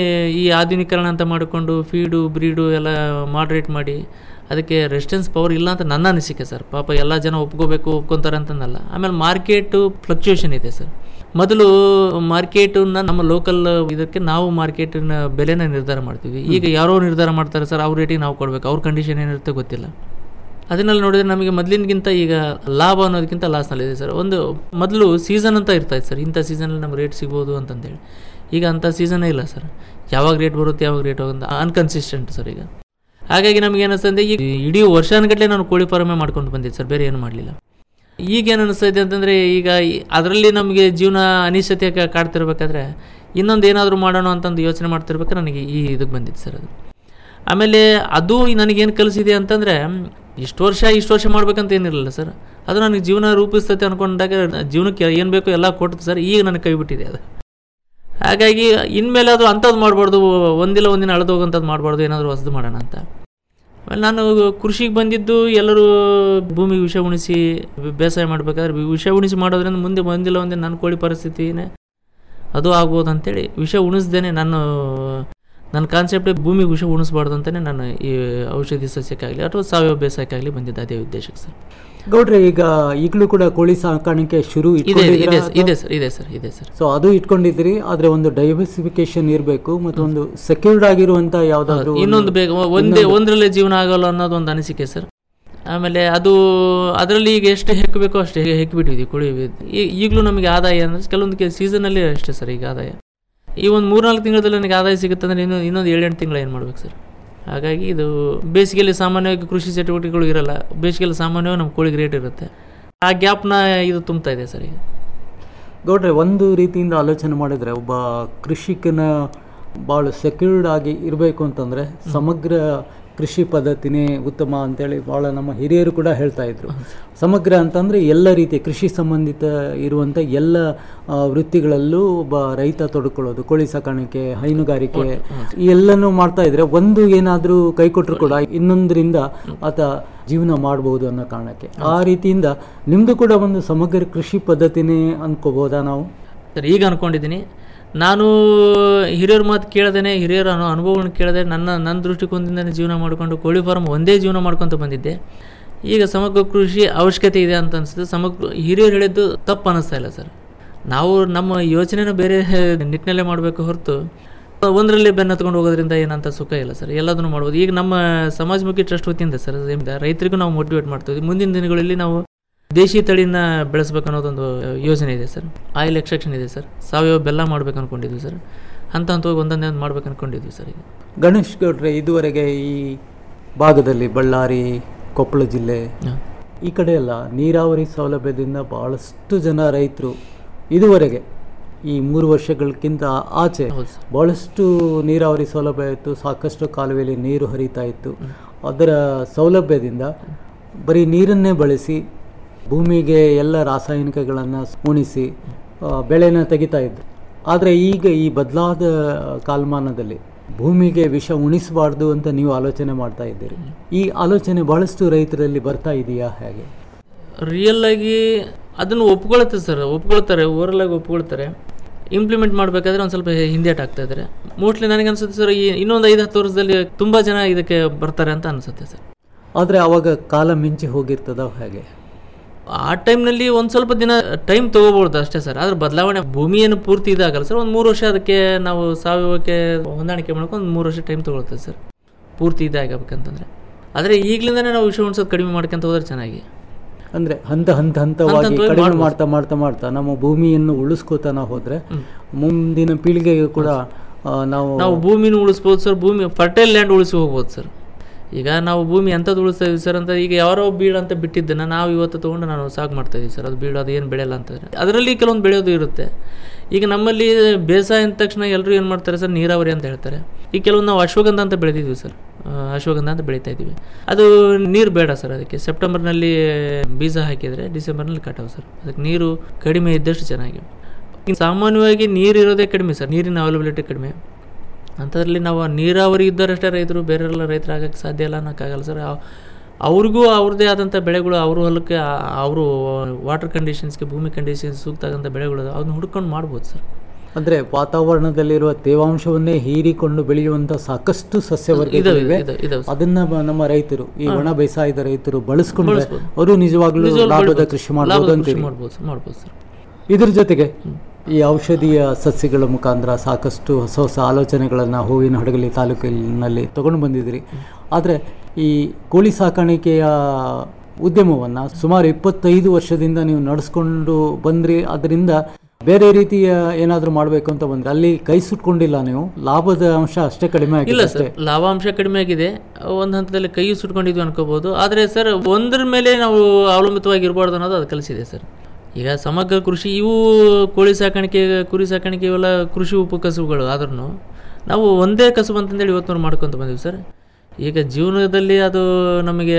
ಈ ಆಧುನೀಕರಣ ಅಂತ ಮಾಡಿಕೊಂಡು ಫೀಡು ಬ್ರೀಡು ಎಲ್ಲ ಮಾಡ್ರೇಟ್ ಮಾಡಿ ಅದಕ್ಕೆ ರೆಸಿಸ್ಟೆನ್ಸ್ ಪವರ್ ಇಲ್ಲ ಅಂತ ನನ್ನ ಅನಿಸಿಕೆ ಸರ್ ಪಾಪ ಎಲ್ಲ ಜನ ಒಪ್ಕೋಬೇಕು ಒಪ್ಕೊತಾರೆ ಅಂತಂದಲ್ಲ ಆಮೇಲೆ ಮಾರ್ಕೆಟು ಫ್ಲಕ್ಚುಯೇಷನ್ ಇದೆ ಸರ್ ಮೊದಲು ಮಾರ್ಕೆಟನ್ನ ನಮ್ಮ ಲೋಕಲ್ ಇದಕ್ಕೆ ನಾವು ಮಾರ್ಕೆಟಿನ ಬೆಲೆನ ನಿರ್ಧಾರ ಮಾಡ್ತೀವಿ ಈಗ ಯಾರೋ ನಿರ್ಧಾರ ಮಾಡ್ತಾರೆ ಸರ್ ಅವ್ರ ರೇಟಿಗೆ ನಾವು ಕೊಡಬೇಕು ಅವ್ರ ಕಂಡೀಷನ್ ಏನಿರುತ್ತೆ ಗೊತ್ತಿಲ್ಲ ಅದನ್ನೆಲ್ಲ ನೋಡಿದ್ರೆ ನಮಗೆ ಮೊದಲಿನಗಿಂತ ಈಗ ಲಾಭ ಅನ್ನೋದಕ್ಕಿಂತ ಲಾಸ್ನಲ್ಲಿದೆ ಸರ್ ಒಂದು ಮೊದಲು ಸೀಸನ್ ಅಂತ ಇರ್ತಾಯಿತ್ತು ಸರ್ ಇಂಥ ಸೀಸನಲ್ಲಿ ನಮ್ಗೆ ರೇಟ್ ಸಿಗ್ಬೋದು ಅಂತಂದೇಳಿ ಈಗ ಅಂಥ ಸೀಸನೇ ಇಲ್ಲ ಸರ್ ಯಾವಾಗ ರೇಟ್ ಬರುತ್ತೆ ಯಾವಾಗ ರೇಟ್ ಹೋಗುತ್ತೆ ಅನ್ಕನ್ಸಿಸ್ಟೆಂಟ್ ಸರ್ ಈಗ ಹಾಗಾಗಿ ನಮ್ಗೆ ಏನಿಸ್ತಂದ್ರೆ ಈಗ ಇಡೀ ವರ್ಷಾನುಗಟ್ಟಲೆ ನಾನು ಕೋಳಿ ಫಾರ್ಮೇ ಮಾಡ್ಕೊಂಡು ಬಂದಿದ್ದೆ ಸರ್ ಬೇರೆ ಏನು ಮಾಡಲಿಲ್ಲ ಈಗ ಏನು ಅನಿಸ್ತಾ ಇದೆ ಅಂತಂದರೆ ಈಗ ಅದರಲ್ಲಿ ನಮಗೆ ಜೀವನ ಅನಿಶ್ಚಿತೆ ಕಾ- ಕಾಡ್ತಿರ್ಬೇಕಾದ್ರೆ ಇನ್ನೊಂದು ಏನಾದರೂ ಮಾಡೋಣ ಅಂತಂದು ಯೋಚನೆ ಮಾಡ್ತಿರ್ಬೇಕಾದ್ರೆ ನನಗೆ ಈ ಇದಕ್ಕೆ ಬಂದಿತ್ತು ಸರ್ ಅದು ಆಮೇಲೆ ಅದು ನನಗೇನು ಕಲಿಸಿದೆ ಅಂತಂದರೆ ಇಷ್ಟು ವರ್ಷ ಇಷ್ಟು ವರ್ಷ ಮಾಡ್ಬೇಕಂತ ಏನಿರಲಿಲ್ಲ ಸರ್ ಅದು ನನಗೆ ಜೀವನ ರೂಪಿಸ್ತೈತೆ ಅಂದ್ಕೊಂಡಾಗ ಜೀವನಕ್ಕೆ ಏನು ಬೇಕೋ ಎಲ್ಲ ಕೊಟ್ಟು ಸರ್ ಈಗ ನನಗೆ ಕೈ ಬಿಟ್ಟಿದೆ ಅದು ಹಾಗಾಗಿ ಇನ್ಮೇಲೆ ಅದು ಅಂಥದ್ದು ಮಾಡಬಾರ್ದು ಒಂದಿಲ್ಲ ಒಂದಿನ ಅಳೆದು ಹೋಗೋಂಥದ್ದು ಮಾಡಬಾರ್ದು ಏನಾದರೂ ಹೊಸದು ಮಾಡೋಣ ಅಂತ ಆಮೇಲೆ ನಾನು ಕೃಷಿಗೆ ಬಂದಿದ್ದು ಎಲ್ಲರೂ ಭೂಮಿಗೆ ವಿಷ ಉಣಿಸಿ ಬೇಸಾಯ ಮಾಡಬೇಕಾದ್ರೆ ವಿಷ ಉಣಿಸಿ ಮಾಡೋದ್ರಿಂದ ಮುಂದೆ ಬಂದಿಲ್ಲ ಒಂದೇ ನನ್ನ ಕೋಳಿ ಪರಿಸ್ಥಿತಿನೇ ಅದು ಆಗ್ಬೋದು ಅಂತೇಳಿ ವಿಷ ಉಣಿಸ್ದೇನೆ ನಾನು ನನ್ನ ಕಾನ್ಸೆಪ್ಟ್ ಭೂಮಿಗೆ ವಿಷ ಉಣಿಸ್ಬಾರ್ದು ಅಂತಲೇ ನಾನು ಈ ಔಷಧಿ ಸಸ್ಯಕ್ಕಾಗಲಿ ಅಥವಾ ಸಾವಯವ ಬೇಸಾಯಕ್ಕಾಗಲಿ ಬಂದಿದ್ದೆ ಅದೇ ಉದ್ದೇಶಕ್ಕೆ ಸರ್ ಗೌಡ್ರೆ ಈಗ ಈಗಲೂ ಕೂಡ ಕೋಳಿ ಸಾಕಾಣಿಕೆ ಶುರು ಇದೆ ಇದೆ ಇದೆ ಸರ್ ಇದೆ ಸರ್ ಇದೆ ಸರ್ ಸೊ ಅದು ಇಟ್ಕೊಂಡಿದ್ದೀರಿ ಆದ್ರೆ ಒಂದು ಡೈವರ್ಸಿಫಿಕೇಶನ್ ಇರಬೇಕು ಮತ್ತು ಒಂದು ಸೆಕ್ಯೂರ್ಡ್ ಆಗಿರುವಂತ ಯಾವ್ದಾದ್ರು ಇನ್ನೊಂದು ಬೇಗ ಒಂದೇ ಒಂದರಲ್ಲೇ ಜೀವನ ಆಗಲ್ಲ ಅನ್ನೋದು ಒಂದು ಅನಿಸಿಕೆ ಸರ್ ಆಮೇಲೆ ಅದು ಅದರಲ್ಲಿ ಈಗ ಎಷ್ಟು ಹೆಕ್ಕಬೇಕೋ ಅಷ್ಟು ಹೆಕ್ಕಿಬಿಟ್ಟಿದ್ವಿ ಕುಳಿ ಈಗಲೂ ನಮಗೆ ಆದಾಯ ಅಂದರೆ ಕೆಲವೊಂದು ಸೀಸನಲ್ಲಿ ಅಷ್ಟೇ ಸರ್ ಈಗ ಆದಾಯ ಈ ಒಂದು ಮೂರ್ನಾಲ್ಕು ತಿಂಗಳಲ್ಲಿ ನನಗೆ ಆದಾಯ ಸಿಗುತ್ತೆ ಅಂದರೆ ಇನ್ನೊಂದು ಇನ್ನೊಂದು ಏಳೆಂಟು ತಿಂಗಳು ಏನು ಮಾಡ್ಬೇಕು ಸರ್ ಹಾಗಾಗಿ ಇದು ಬೇಸಿಗೆಯಲ್ಲಿ ಸಾಮಾನ್ಯವಾಗಿ ಕೃಷಿ ಚಟುವಟಿಕೆಗಳು ಇರಲ್ಲ ಬೇಸಿಗೆಯಲ್ಲಿ ಸಾಮಾನ್ಯವಾಗಿ ನಮ್ಮ ಕೋಳಿಗೆ ರೇಟ್ ಇರುತ್ತೆ ಆ ಗ್ಯಾಪ್ನ ಇದು ತುಂಬ್ತಾ ಇದೆ ಸರ್ ಈಗ ಗೌಡ್ರೆ ಒಂದು ರೀತಿಯಿಂದ ಆಲೋಚನೆ ಮಾಡಿದ್ರೆ ಒಬ್ಬ ಕೃಷಿಕನ ಭಾಳ ಸೆಕ್ಯೂರ್ಡ್ ಆಗಿ ಇರಬೇಕು ಅಂತಂದ್ರೆ ಸಮಗ್ರ ಕೃಷಿ ಪದ್ಧತಿನೇ ಉತ್ತಮ ಅಂತೇಳಿ ಭಾಳ ನಮ್ಮ ಹಿರಿಯರು ಕೂಡ ಹೇಳ್ತಾ ಇದ್ರು ಸಮಗ್ರ ಅಂತಂದ್ರೆ ಎಲ್ಲ ರೀತಿಯ ಕೃಷಿ ಸಂಬಂಧಿತ ಇರುವಂಥ ಎಲ್ಲ ಆ, ವೃತ್ತಿಗಳಲ್ಲೂ ಒಬ್ಬ ರೈತ ತೊಡ್ಕೊಳ್ಳೋದು ಕೋಳಿ ಸಾಕಾಣಿಕೆ ಹೈನುಗಾರಿಕೆ ಈ ಎಲ್ಲನೂ ಮಾಡ್ತಾ ಇದ್ರೆ ಒಂದು ಏನಾದರೂ ಕೈ ಕೊಟ್ಟರು ಕೂಡ ಇನ್ನೊಂದರಿಂದ ಆತ ಜೀವನ ಮಾಡಬಹುದು ಅನ್ನೋ ಕಾರಣಕ್ಕೆ ಆ ರೀತಿಯಿಂದ ನಿಮ್ದು ಕೂಡ ಒಂದು ಸಮಗ್ರ ಕೃಷಿ ಪದ್ಧತಿನೇ ಅನ್ಕೋಬಹುದಾ ನಾವು ಸರ್ ಈಗ ಅನ್ಕೊಂಡಿದ್ದೀನಿ ನಾನು ಹಿರಿಯರ ಮಾತು ಕೇಳದೇನೆ ಹಿರಿಯರ ಅನು ಅನುಭವಗಳನ್ನ ಕೇಳದೆ ನನ್ನ ನನ್ನ ದೃಷ್ಟಿಕೋನದಿಂದನೇ ಜೀವನ ಮಾಡಿಕೊಂಡು ಕೋಳಿ ಫಾರ್ಮ್ ಒಂದೇ ಜೀವನ ಮಾಡ್ಕೊತ ಬಂದಿದ್ದೆ ಈಗ ಸಮಗ್ರ ಕೃಷಿ ಅವಶ್ಯಕತೆ ಇದೆ ಅಂತ ಅನಿಸುತ್ತೆ ಸಮಗ್ರ ಹಿರಿಯರು ಹೇಳಿದ್ದು ತಪ್ಪು ಅನ್ನಿಸ್ತಾ ಇಲ್ಲ ಸರ್ ನಾವು ನಮ್ಮ ಯೋಚನೆನ ಬೇರೆ ನಿಟ್ಟಿನಲ್ಲೇ ಮಾಡಬೇಕು ಹೊರತು ಒಂದರಲ್ಲಿ ಬೆನ್ನ ಹತ್ಕೊಂಡು ಹೋಗೋದ್ರಿಂದ ಏನಂತ ಸುಖ ಇಲ್ಲ ಸರ್ ಎಲ್ಲದನ್ನು ಮಾಡ್ಬೋದು ಈಗ ನಮ್ಮ ಸಮಾಜಮುಖಿ ಟ್ರಸ್ಟ್ ವತಿಯಿಂದ ಸರ್ ರೈತರಿಗೂ ನಾವು ಮೋಟಿವೇಟ್ ಮಾಡ್ತೀವಿ ಮುಂದಿನ ದಿನಗಳಲ್ಲಿ ನಾವು ದೇಶಿ ತಳಿನ ಬೆಳೆಸ್ಬೇಕು ಅನ್ನೋದೊಂದು ಯೋಜನೆ ಇದೆ ಸರ್ ಆಯಿಲ್ ಎಕ್ಸ್ಟ್ರಾಕ್ಷನ್ ಇದೆ ಸರ್ ಸಾವಯವ ಬೆಲ್ಲ ಮಾಡ್ಬೇಕು ಅನ್ಕೊಂಡಿದ್ವಿ ಸರ್ ಹಂತ ಹಂತವಾಗಿ ಒಂದೊಂದೇ ಒಂದು ಮಾಡ್ಬೇಕು ಅನ್ಕೊಂಡಿದ್ವಿ ಸರ್ ಈಗ ಗಣೇಶ್ ಗೌಡ್ರೆ ಇದುವರೆಗೆ ಈ ಭಾಗದಲ್ಲಿ ಬಳ್ಳಾರಿ ಕೊಪ್ಪಳ ಜಿಲ್ಲೆ ಈ ಕಡೆ ಎಲ್ಲ ನೀರಾವರಿ ಸೌಲಭ್ಯದಿಂದ ಬಹಳಷ್ಟು ಜನ ರೈತರು ಇದುವರೆಗೆ ಈ ಮೂರು ವರ್ಷಗಳಕ್ಕಿಂತ ಆಚೆ ಬಹಳಷ್ಟು ನೀರಾವರಿ ಸೌಲಭ್ಯ ಇತ್ತು ಸಾಕಷ್ಟು ಕಾಲುವೆಯಲ್ಲಿ ನೀರು ಹರಿತಾ ಇತ್ತು ಅದರ ಸೌಲಭ್ಯದಿಂದ ಬರೀ ನೀರನ್ನೇ ಬಳಸಿ ಭೂಮಿಗೆ ಎಲ್ಲ ರಾಸಾಯನಿಕಗಳನ್ನು ಉಣಿಸಿ ಆ, ಬೆಳೆನ ತೆಗಿತಾ ಇದ್ರು ಆದರೆ ಈಗ ಈ ಬದಲಾದ ಕಾಲಮಾನದಲ್ಲಿ ಭೂಮಿಗೆ ವಿಷ ಉಣಿಸಬಾರ್ದು ಅಂತ ನೀವು ಆಲೋಚನೆ ಮಾಡ್ತಾ ಇದ್ದೀರಿ ಈ ಆಲೋಚನೆ ಬಹಳಷ್ಟು ರೈತರಲ್ಲಿ ಬರ್ತಾ ಇದೆಯಾ ಹೇಗೆ ರಿಯಲ್ ಆಗಿ ಅದನ್ನು ಒಪ್ಕೊಳುತ್ತೆ ಸರ್ ಒಪ್ಕೊಳ್ತಾರೆ ಓವರಲ್ ಆಗಿ ಒಪ್ಕೊಳ್ತಾರೆ ಇಂಪ್ಲಿಮೆಂಟ್ ಮಾಡಬೇಕಾದ್ರೆ ಒಂದು ಸ್ವಲ್ಪ ಹಿಂದೇಟ್ ಆಗ್ತಾ ಇದ್ದಾರೆ ಮೋಸ್ಟ್ಲಿ ನನಗೆ ಅನ್ಸುತ್ತೆ ಸರ್ ಈ ಇನ್ನೊಂದು ಐದು ಹತ್ತು ವರ್ಷದಲ್ಲಿ ತುಂಬ ಜನ ಇದಕ್ಕೆ ಬರ್ತಾರೆ ಅಂತ ಅನಿಸುತ್ತೆ ಸರ್ ಆದರೆ ಅವಾಗ ಕಾಲ ಮಿಂಚಿ ಹೋಗಿರ್ತದ ಹೇಗೆ ಆ ಟೈಮ್ನಲ್ಲಿ ಒಂದು ಸ್ವಲ್ಪ ದಿನ ಟೈಮ್ ತೊಗೋಬೋದು ಅಷ್ಟೇ ಸರ್ ಆದ್ರೆ ಬದಲಾವಣೆ ಭೂಮಿ ಏನು ಪೂರ್ತಿ ಇದಾಗಲ್ಲ ಸರ್ ಒಂದು ಮೂರು ವರ್ಷ ಅದಕ್ಕೆ ನಾವು ಸಾವಯವಕ್ಕೆ ಹೊಂದಾಣಿಕೆ ಮಾಡ್ಕೊಂಡು ಒಂದು ಮೂರು ವರ್ಷ ಟೈಮ್ ತೊಗೊಳ್ತದೆ ಸರ್ ಪೂರ್ತಿ ಇದಾಗಬೇಕಂತಂದ್ರೆ ಆದರೆ ಈಗಲಿಂದನೇ ನಾವು ವಿಷಯ ಉಣಿಸೋದು ಕಡಿಮೆ ಮಾಡ್ಕೊಂತ ಹೋದ್ರೆ ಚೆನ್ನಾಗಿ ಅಂದ್ರೆ ಹಂತ ಹಂತ ಹಂತವಾಗಿ ಹಂತವಾಗಿ ಕಡಿಮೆ ಮಾಡ್ಬೋದು. ಮಾಡ್ತಾ ಮಾಡ್ತಾ ಮಾಡ್ತಾ ನಮ್ಮ ಭೂಮಿಯನ್ನು ಉಳಿಸ್ಕೋತಾನ ಹೋದ್ರೆ ಮುಂದಿನ ಪೀಳಿಗೆಗೆ ಕೂಡ ಆ, ನಾವು ನಾವು ಭೂಮಿನ ಉಳಿಸ್ಬೋದು ಸರ್ ಭೂಮಿ ಫರ್ಟೈಲ್ ಲ್ಯಾಂಡ್ ಉಳಿಸಿ ಹೋಗ್ಬೋದು ಸರ್ ಈಗ ನಾವು ಭೂಮಿ ಎಂಥದ್ದು ಉಳಿಸ್ತಾ ಇದೀವಿ ಸರ್ ಅಂತ ಈಗ ಯಾರೋ ಬೀಳು ಅಂತ ಬಿಟ್ಟಿದ್ದನ್ನು ನಾವು ಇವತ್ತು ತೊಗೊಂಡು ನಾನು ಸಾಕು ಮಾಡ್ತಾ ಇದೀವಿ ಸರ್ ಅದು ಬೀಳು ಅದು ಏನು ಬೆಳೆಯಲ್ಲ ಅಂತಂದರೆ ಅದರಲ್ಲಿ ಕೆಲವೊಂದು ಬೆಳೆಯೋದು ಇರುತ್ತೆ ಈಗ ನಮ್ಮಲ್ಲಿ ಬೇಸಾಯ ಅಂದ ತಕ್ಷಣ ಎಲ್ಲರೂ ಏನು ಮಾಡ್ತಾರೆ ಸರ್ ನೀರಾವರಿ ಅಂತ ಹೇಳ್ತಾರೆ ಈಗ ಕೆಲವೊಂದು ನಾವು ಅಶ್ವಗಂಧ ಅಂತ ಬೆಳೆದಿದ್ವಿ ಸರ್ ಆ, ಅಶ್ವಗಂಧ ಅಂತ ಬೆಳೀತಾ ಇದ್ದೀವಿ ಅದು ನೀರು ಬೇಡ ಸರ್ ಅದಕ್ಕೆ ಸೆಪ್ಟೆಂಬರ್ನಲ್ಲಿ ಬೀಜ ಹಾಕಿದರೆ ಡಿಸೆಂಬರ್ನಲ್ಲಿ ಕಟಾವು ಸರ್ ಅದಕ್ಕೆ ನೀರು ಕಡಿಮೆ ಇದ್ದಷ್ಟು ಚೆನ್ನಾಗಿ ಇನ್ನು ಸಾಮಾನ್ಯವಾಗಿ ನೀರು ಇರೋದೇ ಕಡಿಮೆ ಸರ್ ನೀರಿನ ಅವೈಲಬಿಲಿಟಿ ಕಡಿಮೆ ಅಂಥದ್ರಲ್ಲಿ ನಾವು ನೀರಾವರಿ ಇದ್ದರಷ್ಟೇ ರೈತರು ಬೇರೆಲ್ಲ ರೈತರು ಆಗಕ್ಕೆ ಸಾಧ್ಯ ಇಲ್ಲ ಅನ್ನೋಕ್ಕಾಗಲ್ಲ ಸರ್ ಅವ್- ಅವ್ರಿಗೂ ಅವ್ರದ್ದೇ ಆದಂಥ ಬೆಳೆಗಳು ಅವ್ರ ಹೊಲಕ್ಕೆ ಆ- ಅವರು ವಾಟರ್ ಕಂಡೀಷನ್ಸ್ಗೆ ಭೂಮಿ ಕಂಡೀಷನ್ಸ್ ಸೂಕ್ತ ಆದಂಥ ಬೆಳೆಗಳು ಅದನ್ನ ಹುಡ್ಕೊಂಡು ಮಾಡ್ಬೋದು ಸರ್ ಅಂದ್ರೆ ವಾತಾವರಣದಲ್ಲಿರುವ ತೇವಾಂಶವನ್ನೇ ಹೀರಿಕೊಂಡು ಬೆಳೆಯುವಂತ ಸಾಕಷ್ಟು ಸಸ್ಯವರ್ಗಗಳಿವೆ ಇದಾವೆ, ಇದಾವೆ, ಇದಾವೆ. ಅದನ್ನ ಬ- ನಮ್ಮ ರೈತರು ಈ ಹಾ. ಒಣ ಬೇಸಾಯದ ರೈತರು ಬಳಸ್ಕೊಂಡ್ರೆ ಬಳಸ್ಬೋದು. ಅವರು ನಿಜವಾಗ್ಲೂ ನಿಜವಾಗ್ಲೂ ಲಾಭದ ಬೆಳಿಬೋದು. ಕೃಷಿ ಲಾಭದ ಮಾಡಬಹುದು ಕೃಷಿ ಅಂತೀರಿ ಮಾಡ್ಬೋದು ಸರ್, ಮಾಡ್ಬೋದು ಸರ್ ಇದ್ರ ಜೊತೆಗೆ ಈ ಔಷಧೀಯ ಸಸ್ಯಗಳ ಮುಖಾಂತರ ಸಾಕಷ್ಟು ಹೊಸ ಹೊಸ ಆಲೋಚನೆಗಳನ್ನು ಹೂವಿನ ಹಡಗಲಿ ತಾಲೂಕಿನಲ್ಲಿ ತಗೊಂಡು ಬಂದಿದ್ದೀರಿ ಆದರೆ ಈ ಕೋಳಿ ಸಾಕಾಣಿಕೆಯ ಉದ್ಯಮವನ್ನು ಸುಮಾರು ಇಪ್ಪತ್ತೈದು ವರ್ಷದಿಂದ ನೀವು ನಡೆಸ್ಕೊಂಡು ಬಂದ್ರಿ ಅದರಿಂದ ಬೇರೆ ರೀತಿಯ ಏನಾದರೂ ಮಾಡಬೇಕು ಅಂತ ಬಂದ್ರೆ ಅಲ್ಲಿ ಕೈ ಸುಟ್ಕೊಂಡಿಲ್ಲ ನೀವು ಲಾಭದ ಅಂಶ ಅಷ್ಟೇ ಕಡಿಮೆ ಇಲ್ಲ ಆಗಿದೆ ಸರ್ ಅಷ್ಟೇ ಲಾಭಾಂಶ ಕಡಿಮೆ ಆಗಿದೆ ಒಂದು ಹಂತದಲ್ಲಿ ಕೈ ಸುಟ್ಕೊಂಡಿದ್ವಿ ಅನ್ಕೋಬಹುದು ಆದರೆ ಸರ್ ಒಂದ್ರ ಮೇಲೆ ನಾವು ಅವಲಂಬಿತವಾಗಿರಬಾರ್ದು ಅನ್ನೋದು ಅದು ಕಲಿಸಿದೆ ಸರ್ ಈಗ ಸಮಗ್ರ ಕೃಷಿ ಇವು ಕೋಳಿ ಸಾಕಾಣಿಕೆ ಕುರಿ ಸಾಕಾಣಿಕೆ ಇವೆಲ್ಲ ಕೃಷಿ ಉಪಕಸುಬುಗಳು ಆದ್ರೂ ನಾವು ಒಂದೇ ಕಸುಬು ಅಂತಂದೇಳಿ ಇವತ್ತು ಮಾಡ್ಕೊತ ಬಂದೀವಿ ಸರ್ ಈಗ ಜೀವನದಲ್ಲಿ ಅದು ನಮಗೆ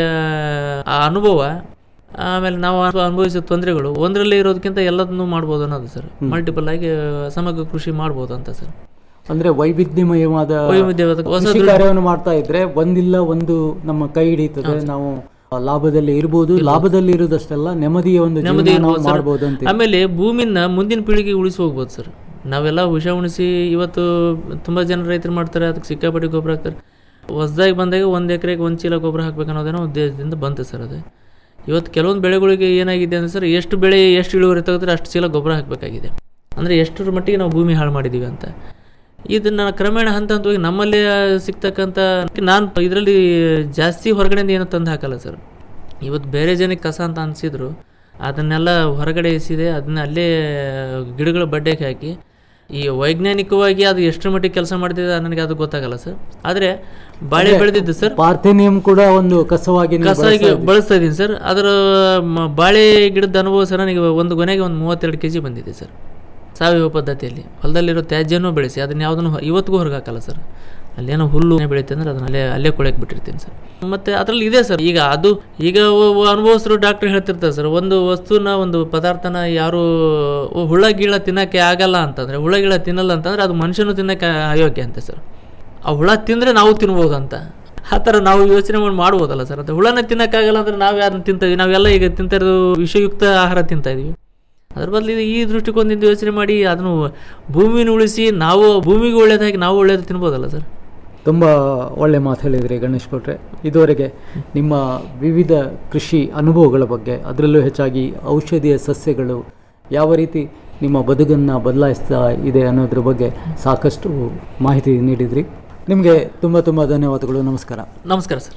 ಆ ಅನುಭವ ಆಮೇಲೆ ನಾವು ಅನು- ಅನುಭವಿಸೋ ತೊಂದರೆಗಳು ಒಂದರಲ್ಲೇ ಇರೋದಕ್ಕಿಂತ ಎಲ್ಲದನ್ನೂ ಮಾಡ್ಬೋದು ಅನ್ನೋದು ಸರ್ ಮಲ್ಟಿಪಲ್ ಆಗಿ ಸಮಗ್ರ ಕೃಷಿ ಮಾಡ್ಬೋದು ಅಂತ ಸರ್ ಅಂದ್ರೆ ವೈವಿಧ್ಯಮಯವಾದ ವೈವಿಧ್ಯವಾದ ಹೊಸ ಕೃಷಿ ದೃಷ್ಟಿ- ಕಾರ್ಯವನ್ನು ಮಾಡ್ತಾ ಇದ್ರೆ ಒಂದಿಲ್ಲ ಒಂದು ನಮ್ಮ ಕೈ ಹಿಡಿತದೆ ನಾವು ಲಾಭದಲ್ಲಿ ಇರ್ಬೋದು ಲಾಭದಲ್ಲಿ ಇರುವುದಷ್ಟೆಲ್ಲ ನೆಮ್ಮದಿಯ ಒಂದು ನೆಮ್ಮದಿ ಜೀವನ ನಾವು ಇರ್ಬೋದು ಸರ್. ಮಾಡ್ಬೋದು ಅಂತ ಆಮೇಲೆ ಭೂಮಿನ ಮುಂದಿನ ಪೀಳಿಗೆ ಉಳಿಸಿ ಹೋಗ್ಬೋದು ಸರ್ ನಾವೆಲ್ಲ ವಿಷ ಉಣಿಸಿ ಇವತ್ತು ತುಂಬ ಜನ ರೈತರು ಮಾಡ್ತಾರೆ ಅದಕ್ಕೆ ಸಿಕ್ಕಾಪಟ್ಟೆ ಗೊಬ್ಬರ ಹಾಕ್ತಾರೆ ಹೊಸ್ದಾಗಿ ಬಂದಾಗ ಒಂದು ಎಕರೆಗೆ ಒಂದು ಚೀಲ ಗೊಬ್ಬರ ಹಾಕ್ಬೇಕು ಅನ್ನೋದೇನೋ ಉದ್ದೇಶದಿಂದ ಬಂತು ಸರ್ ಅದು ಇವತ್ತು ಕೆಲವೊಂದು ಬೆಳೆಗಳಿಗೆ ಏನಾಗಿದೆ ಅಂದರೆ ಸರ್ ಎಷ್ಟು ಬೆಳೆ ಎಷ್ಟು ಇಳುವರಿ ತೆಗೆದ್ರೆ ಅಷ್ಟು ಚೀಲ ಗೊಬ್ಬರ ಹಾಕಬೇಕಾಗಿದೆ ಅಂದರೆ ಎಷ್ಟರ ಮಟ್ಟಿಗೆ ನಾವು ಭೂಮಿ ಹಾಳು ಮಾಡಿದ್ದೀವಿ ಅಂತ ಇದನ್ನ ಕ್ರಮೇಣ ಹಂತ ಹಂತವಾಗಿ ನಮ್ಮಲ್ಲೇ ಸಿಗ್ತಕ್ಕಂಥ ನಾನು ಇದರಲ್ಲಿ ಜಾಸ್ತಿ ಹೊರಗಡೆಯಿಂದ ಏನು ತಂದು ಹಾಕಲ್ಲ ಸರ್ ಇವತ್ತು ಬೇರೆ ಜನಕ್ಕೆ ಕಸ ಅಂತ ಅನಿಸಿದ್ರು ಅದನ್ನೆಲ್ಲ ಹೊರಗಡೆ ಎಸಿದೆ ಅದನ್ನ ಅಲ್ಲೇ ಗಿಡಗಳ ಬಡ್ಡೆಗೆ ಹಾಕಿ ಈ ವೈಜ್ಞಾನಿಕವಾಗಿ ಅದು ಎಷ್ಟರ ಮಟ್ಟಿಗೆ ಕೆಲಸ ಮಾಡ್ತಿದೆ ನನಗೆ ಅದು ಗೊತ್ತಾಗಲ್ಲ ಸರ್ ಆದರೆ ಬಾಳೆ ಅಂದ್ರೆ ಬೆಳೆದಿದ್ದು ಸರ್ ಪಾರ್ಥೇನಿಯಂ ಕೂಡ ಒಂದು ಕಸವಾಗಿ ನೀವು ಕಸಾಗಿ ಬಳಸ್ತಾ ಇದ್ದೀರಿ. ಬಳಸ್ತಾ ಇದ್ದೀನಿ ಸರ್ ಅದರ ಮ- ಬಾಳೆ ಗಿಡದ ಅನುಭವ ಸರ್ ನನಗೆ ಒಂದು ಕೊನೆಗೆ ಒಂದು ಮೂವತ್ತೆರಡು ಕೆ ಜಿ ಬಂದಿದೆ ಸರ್ ಸಾವಯವ ಪದ್ಧತಿಯಲ್ಲಿ ಹೊಲದಲ್ಲಿರೋ ತ್ಯಾಜ್ಯನೂ ಬೆಳೆಸಿ ಅದನ್ನ ಯಾವುದನ್ನು ಇವತ್ತಿಗೂ ಹೊರಗೆ ಹಾಕಲ್ಲ ಸರ್ ಅಲ್ಲೇನೋ ಹುಲ್ಲು ಬೆಳೀತೆ ಅಂದ್ರೆ ಅದನ್ನ ಅಲ್ಲೇ ಅಲ್ಲೇ ಕೊಳೆಗೆ ಬಿಟ್ಟಿರ್ತೀನಿ ಸರ್ ಮತ್ತೆ ಅದರಲ್ಲಿ ಇದೆ ಸರ್ ಈಗ ಅದು ಈಗ ಒ- ಒ- ಅನುಭವಸ್ಥರು ಡಾಕ್ಟರ್ ಹೇಳ್ತಿರ್ತಾರೆ ಸರ್ ಒಂದು ವಸ್ತುನ ಒಂದು ಪದಾರ್ಥನ ಯಾರು ಒ- ಹುಳ ಗೀಳ ತಿನ್ನಕ್ಕೆ ಆಗಲ್ಲ ಅಂತಂದ್ರೆ ಹುಳ ಗೀಳ ತಿನ್ನಲ್ಲ ಅಂತಂದ್ರೆ ಅದು ಮನುಷ್ಯನು ತಿನ್ನಕ್ಕೆ ಅಯೋಗ್ಯ ಅಂತೆ ಸರ್ ಆ ಹುಳ ತಿಂದರೆ ನಾವು ತಿನ್ಬೋದು ಅಂತ ಆ ಥರ ನಾವು ಯೋಚನೆ ಮಾಡಿ ಮಾಡ್ಬೋದಲ್ಲ ಸರ್ ಅದು ಹುಳನ ತಿನ್ನಕ್ಕಾಗಲ್ಲ ಅಂದ್ರೆ ನಾವು ಯಾರನ್ನ ತಿಂತಾ ಇದೀವಿ ನಾವೆಲ್ಲ ಈಗ ತಿಂತಾ ಇರೋದು ವಿಷಯುಕ್ತ ಆಹಾರ ತಿಂತಾ ಇದೀವಿ ಅದ್ರ ಬದಲು ಇದು ಈ ದೃಷ್ಟಿಕೋನದಿಂದ ಯೋಚನೆ ಮಾಡಿ ಅದನ್ನು ಭೂಮಿನ ಉಳಿಸಿ ನಾವು ಭೂಮಿಗೆ ಒಳ್ಳೇದಾಗಿ ನಾವು ಒಳ್ಳೇದು ತಿನ್ಬೋದಲ್ಲ ಸರ್ ತುಂಬ ಒಳ್ಳೆ ಮಾತು ಹೇಳಿದ್ರಿ ಗಣೇಶ್ ಕೊಟ್ರೆ ಇದುವರೆಗೆ ನಿಮ್ಮ ವಿವಿಧ ಕೃಷಿ ಅನುಭವಗಳ ಬಗ್ಗೆ ಅದರಲ್ಲೂ ಹೆಚ್ಚಾಗಿ ಔಷಧೀಯ ಸಸ್ಯಗಳು ಯಾವ ರೀತಿ ನಿಮ್ಮ ಬದುಕನ್ನು ಬದಲಾಯಿಸ್ತಾ ಇದೆ ಅನ್ನೋದ್ರ ಬಗ್ಗೆ ಸಾಕಷ್ಟು ಮಾಹಿತಿ ನೀಡಿದ್ರಿ ನಿಮಗೆ ತುಂಬ ತುಂಬ ಧನ್ಯವಾದಗಳು ನಮಸ್ಕಾರ ನಮಸ್ಕಾರ ಸರ್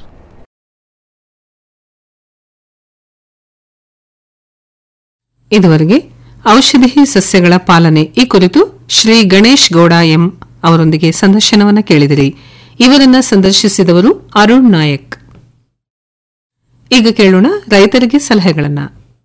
ಇದುವರೆಗೆ ಔಷಧಿ ಸಸ್ಯಗಳ ಪಾಲನೆ ಈ ಕುರಿತು ಶ್ರೀ ಗಣೇಶ್ ಗೌಡ ಎಂ ಅವರೊಂದಿಗೆ ಸಂದರ್ಶನವನ್ನ ಕೇಳಿದಿರಿ ಇವರನ್ನ ಸಂದರ್ಶಿಸಿದವರು ಅರುಣ್ ನಾಯಕ್ ಈಗ ಕೇಳೋಣ ರೈತರಿಗೆ ಸಲಹೆಗಳನ್ನ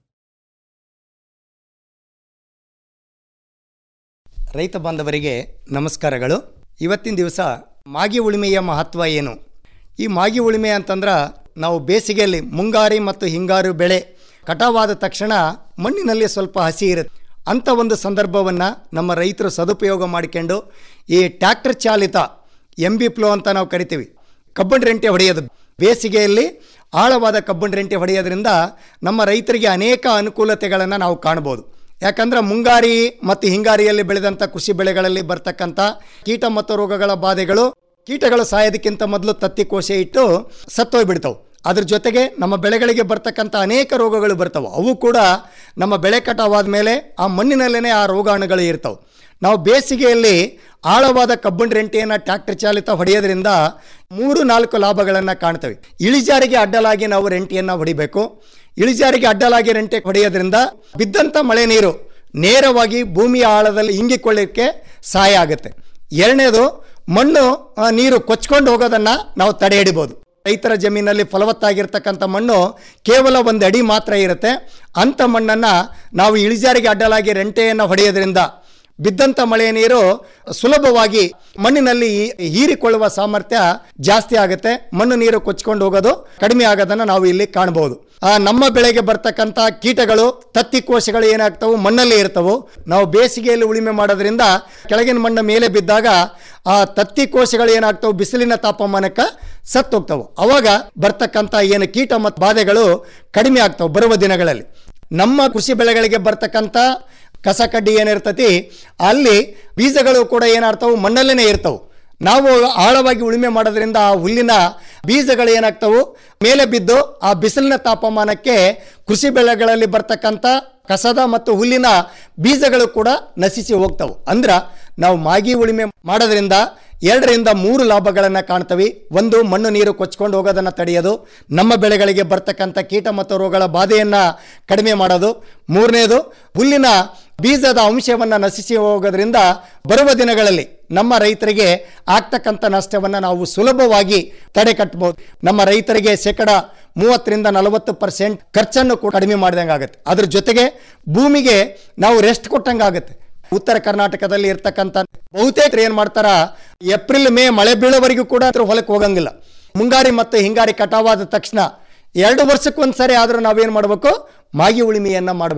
ರೈತ ಬಾಂಧವರಿಗೆ ನಮಸ್ಕಾರಗಳು ಇವತ್ತಿನ ದಿವಸ ಮಾಗಿ ಉಳಿಮೆಯ ಮಹತ್ವ ಏನು ಈ ಮಾಗಿ ಉಳಿಮೆ ಅಂತಂದ್ರೆ ನಾವು ಬೇಸಿಗೆಯಲ್ಲಿ ಮುಂಗಾರಿ ಮತ್ತು ಹಿಂಗಾರು ಬೆಳೆ ಕಟಾವಾದ ತಕ್ಷಣ ಮಣ್ಣಿನಲ್ಲಿ ಸ್ವಲ್ಪ ಹಸಿ ಇರುತ್ತೆ ಅಂಥ ಒಂದು ಸಂದರ್ಭವನ್ನು ನಮ್ಮ ರೈತರು ಸದುಪಯೋಗ ಮಾಡಿಕೊಂಡು ಈ ಟ್ರ್ಯಾಕ್ಟರ್ ಚಾಲಿತ ಎಂ ಬಿ ಫ್ಲೋ ಅಂತ ನಾವು ಕರಿತೀವಿ ಕಬ್ಬನ್ ರೆಂಟೆ ಹೊಡೆಯೋದು ಬೇಸಿಗೆಯಲ್ಲಿ ಆಳವಾದ ಕಬ್ಬನ್ ರೆಂಟೆ ಹೊಡೆಯೋದ್ರಿಂದ ನಮ್ಮ ರೈತರಿಗೆ ಅನೇಕ ಅನುಕೂಲತೆಗಳನ್ನು ನಾವು ಕಾಣ್ಬೋದು ಯಾಕಂದ್ರೆ ಮುಂಗಾರಿ ಮತ್ತು ಹಿಂಗಾರಿಯಲ್ಲಿ ಬೆಳೆದಂಥ ಕೃಷಿ ಬೆಳೆಗಳಲ್ಲಿ ಬರ್ತಕ್ಕಂಥ ಕೀಟ ಮತ್ತು ರೋಗಗಳ ಬಾಧೆಗಳು ಕೀಟಗಳು ಸಾಯೋದಕ್ಕಿಂತ ಮೊದಲು ತತ್ತಿ ಕೋಶೆ ಇಟ್ಟು ಸತ್ತೋಗ್ಬಿಡ್ತಾವೆ ಅದ್ರ ಜೊತೆಗೆ ನಮ್ಮ ಬೆಳೆಗಳಿಗೆ ಬರ್ತಕ್ಕಂಥ ಅನೇಕ ರೋಗಗಳು ಬರ್ತವೆ ಅವು ಕೂಡ ನಮ್ಮ ಬೆಳೆ ಕಟಾವಾದ ಮೇಲೆ ಆ ಮಣ್ಣಿನಲ್ಲೇ ಆ ರೋಗಾಣುಗಳು ಇರ್ತವೆ ನಾವು ಬೇಸಿಗೆಯಲ್ಲಿ ಆಳವಾದ ಕಬ್ಬನ್ ರೆಂಟೆಯನ್ನು ಟ್ರ್ಯಾಕ್ಟರ್ ಚಾಲಿತ ಹೊಡೆಯೋದ್ರಿಂದ ಮೂರು ನಾಲ್ಕು ಲಾಭಗಳನ್ನು ಕಾಣ್ತೇವೆ ಇಳಿಜಾರಿಗೆ ಅಡ್ಡಲಾಗಿ ನಾವು ರೆಂಟೆಯನ್ನು ಹೊಡಿಬೇಕು ಇಳಿಜಾರಿಗೆ ಅಡ್ಡಲಾಗಿ ರೆಂಟೆ ಹೊಡೆಯೋದ್ರಿಂದ ಬಿದ್ದಂಥ ಮಳೆ ನೀರು ನೇರವಾಗಿ ಭೂಮಿಯ ಆಳದಲ್ಲಿ ಇಂಗಿಕೊಳ್ಳಿಕ್ಕೆ ಸಹಾಯ ಆಗುತ್ತೆ ಎರಡನೇದು ಮಣ್ಣು ಆ, ನೀರು ಕೊಚ್ಕೊಂಡು ಹೋಗೋದನ್ನು ನಾವು ತಡೆ ಹಿಡಿಬೋದು ರೈತರ ಜಮೀನಲ್ಲಿ ಫಲವತ್ತಾಗಿರ್ತಕ್ಕಂಥ ಮಣ್ಣು ಕೇವಲ ಒಂದು ಅಡಿ ಮಾತ್ರ ಇರುತ್ತೆ ಅಂಥ ಮಣ್ಣನ್ನು ನಾವು ಇಳಿಜಾರಿಗೆ ಅಡ್ಡಲಾಗಿ ರೆಂಟೆಯನ್ನು ಹೊಡೆಯೋದ್ರಿಂದ ಬಿದ್ದಂಥ ಮಳೆಯ ನೀರು ಸುಲಭವಾಗಿ ಮಣ್ಣಿನಲ್ಲಿ ಹೀರಿಕೊಳ್ಳುವ ಸಾಮರ್ಥ್ಯ ಜಾಸ್ತಿ ಆಗುತ್ತೆ ಮಣ್ಣು ನೀರು ಕೊಚ್ಕೊಂಡು ಹೋಗೋದು ಕಡಿಮೆ ಆಗೋದನ್ನು ನಾವು ಇಲ್ಲಿ ಕಾಣಬಹುದು ಆ ನಮ್ಮ ಬೆಳೆಗೆ ಬರ್ತಕ್ಕಂಥ ಕೀಟಗಳು ತತ್ತಿ ಕೋಶಗಳು ಏನಾಗ್ತವು ಮಣ್ಣಲ್ಲಿ ಇರ್ತವು ನಾವು ಬೇಸಿಗೆಯಲ್ಲಿ ಉಳಿಮೆ ಮಾಡೋದ್ರಿಂದ ಕೆಳಗಿನ ಮಣ್ಣು ಮೇಲೆ ಬಿದ್ದಾಗ ಆ ತತ್ತಿ ಕೋಶಗಳು ಏನಾಗ್ತವು ಬಿಸಿಲಿನ ತಾಪಮಾನಕ್ಕೆ ಸತ್ತೋಗ್ತವು ಅವಾಗ ಬರ್ತಕ್ಕಂಥ ಏನು ಕೀಟ ಮತ್ತು ಬಾಧೆಗಳು ಕಡಿಮೆ ಆಗ್ತವೆ ಬರುವ ದಿನಗಳಲ್ಲಿ ನಮ್ಮ ಕೃಷಿ ಬೆಳೆಗಳಿಗೆ ಬರ್ತಕ್ಕಂಥ ಕಸ ಕಡ್ಡಿ ಏನಿರ್ತತಿ ಅಲ್ಲಿ ಬೀಜಗಳು ಕೂಡ ಏನಾಗ್ತವು ಮಣ್ಣಲ್ಲೇ ಇರ್ತವು ನಾವು ಆಳವಾಗಿ ಉಳುಮೆ ಮಾಡೋದ್ರಿಂದ ಆ ಹುಲ್ಲಿನ ಬೀಜಗಳು ಏನಾಗ್ತವು ಮೇಲೆ ಬಿದ್ದು ಆ ಬಿಸಿಲಿನ ತಾಪಮಾನಕ್ಕೆ ಕೃಷಿ ಬೆಳೆಗಳಲ್ಲಿ ಬರ್ತಕ್ಕಂಥ ಕಸದ ಮತ್ತು ಹುಲ್ಲಿನ ಬೀಜಗಳು ಕೂಡ ನಶಿಸಿ ಹೋಗ್ತವು ಅಂದ್ರ ನಾವು ಮಾಗಿ ಉಳುಮೆ ಮಾಡೋದ್ರಿಂದ ಎರಡರಿಂದ ಮೂರು ಲಾಭಗಳನ್ನು ಕಾಣ್ತವೆ ಒಂದು ಮಣ್ಣು ನೀರು ಕೊಚ್ಕೊಂಡು ಹೋಗೋದನ್ನು ತಡೆಯೋದು ನಮ್ಮ ಬೆಳೆಗಳಿಗೆ ಬರ್ತಕ್ಕಂಥ ಕೀಟ ಮತ್ತು ರೋಗಗಳ ಬಾಧೆಯನ್ನು ಕಡಿಮೆ ಮಾಡೋದು ಮೂರನೇದು ಹುಲ್ಲಿನ ಬೀಜದ ಅಂಶವನ್ನು ನಶಿಸಿ ಹೋಗೋದ್ರಿಂದ ಬರುವ ದಿನಗಳಲ್ಲಿ ನಮ್ಮ ರೈತರಿಗೆ ಆಗ್ತಕ್ಕಂಥ ನಷ್ಟವನ್ನು ನಾವು ಸುಲಭವಾಗಿ ತಡೆ ಕಟ್ಟಬಹುದು ನಮ್ಮ ರೈತರಿಗೆ ಶೇಕಡ ಮೂವತ್ತರಿಂದ ನಲವತ್ತು ಪರ್ಸೆಂಟ್ ಖರ್ಚನ್ನು ಕೂಡ ಕಡಿಮೆ ಮಾಡಿದಂಗೆ ಆಗುತ್ತೆ ಅದ್ರ ಜೊತೆಗೆ ಭೂಮಿಗೆ ನಾವು ರೆಸ್ಟ್ ಕೊಟ್ಟಂಗೆ ಆಗುತ್ತೆ ಉತ್ತರ ಕರ್ನಾಟಕದಲ್ಲಿ ಇರ್ತಕ್ಕಂಥ ಬಹುತೇಕ ಏನು ಮಾಡ್ತಾರ ಏಪ್ರಿಲ್ ಮೇ ಮಳೆ ಬೀಳೋವರೆಗೂ ಕೂಡ ಅದ್ರ ಹೊಲಕ್ಕೆ ಹೋಗಂಗಿಲ್ಲ ಮುಂಗಾರಿ ಮತ್ತು ಹಿಂಗಾರಿ ಕಟಾವಾದ ತಕ್ಷಣ ಎರಡು ವರ್ಷಕ್ಕೊಂದ್ಸರಿ ಆದರೂ ನಾವೇನು ಮಾಡಬೇಕು ಮಾಗಿ ಉಳಿಮೆಯನ್ನು ಮಾಡಬೇಕು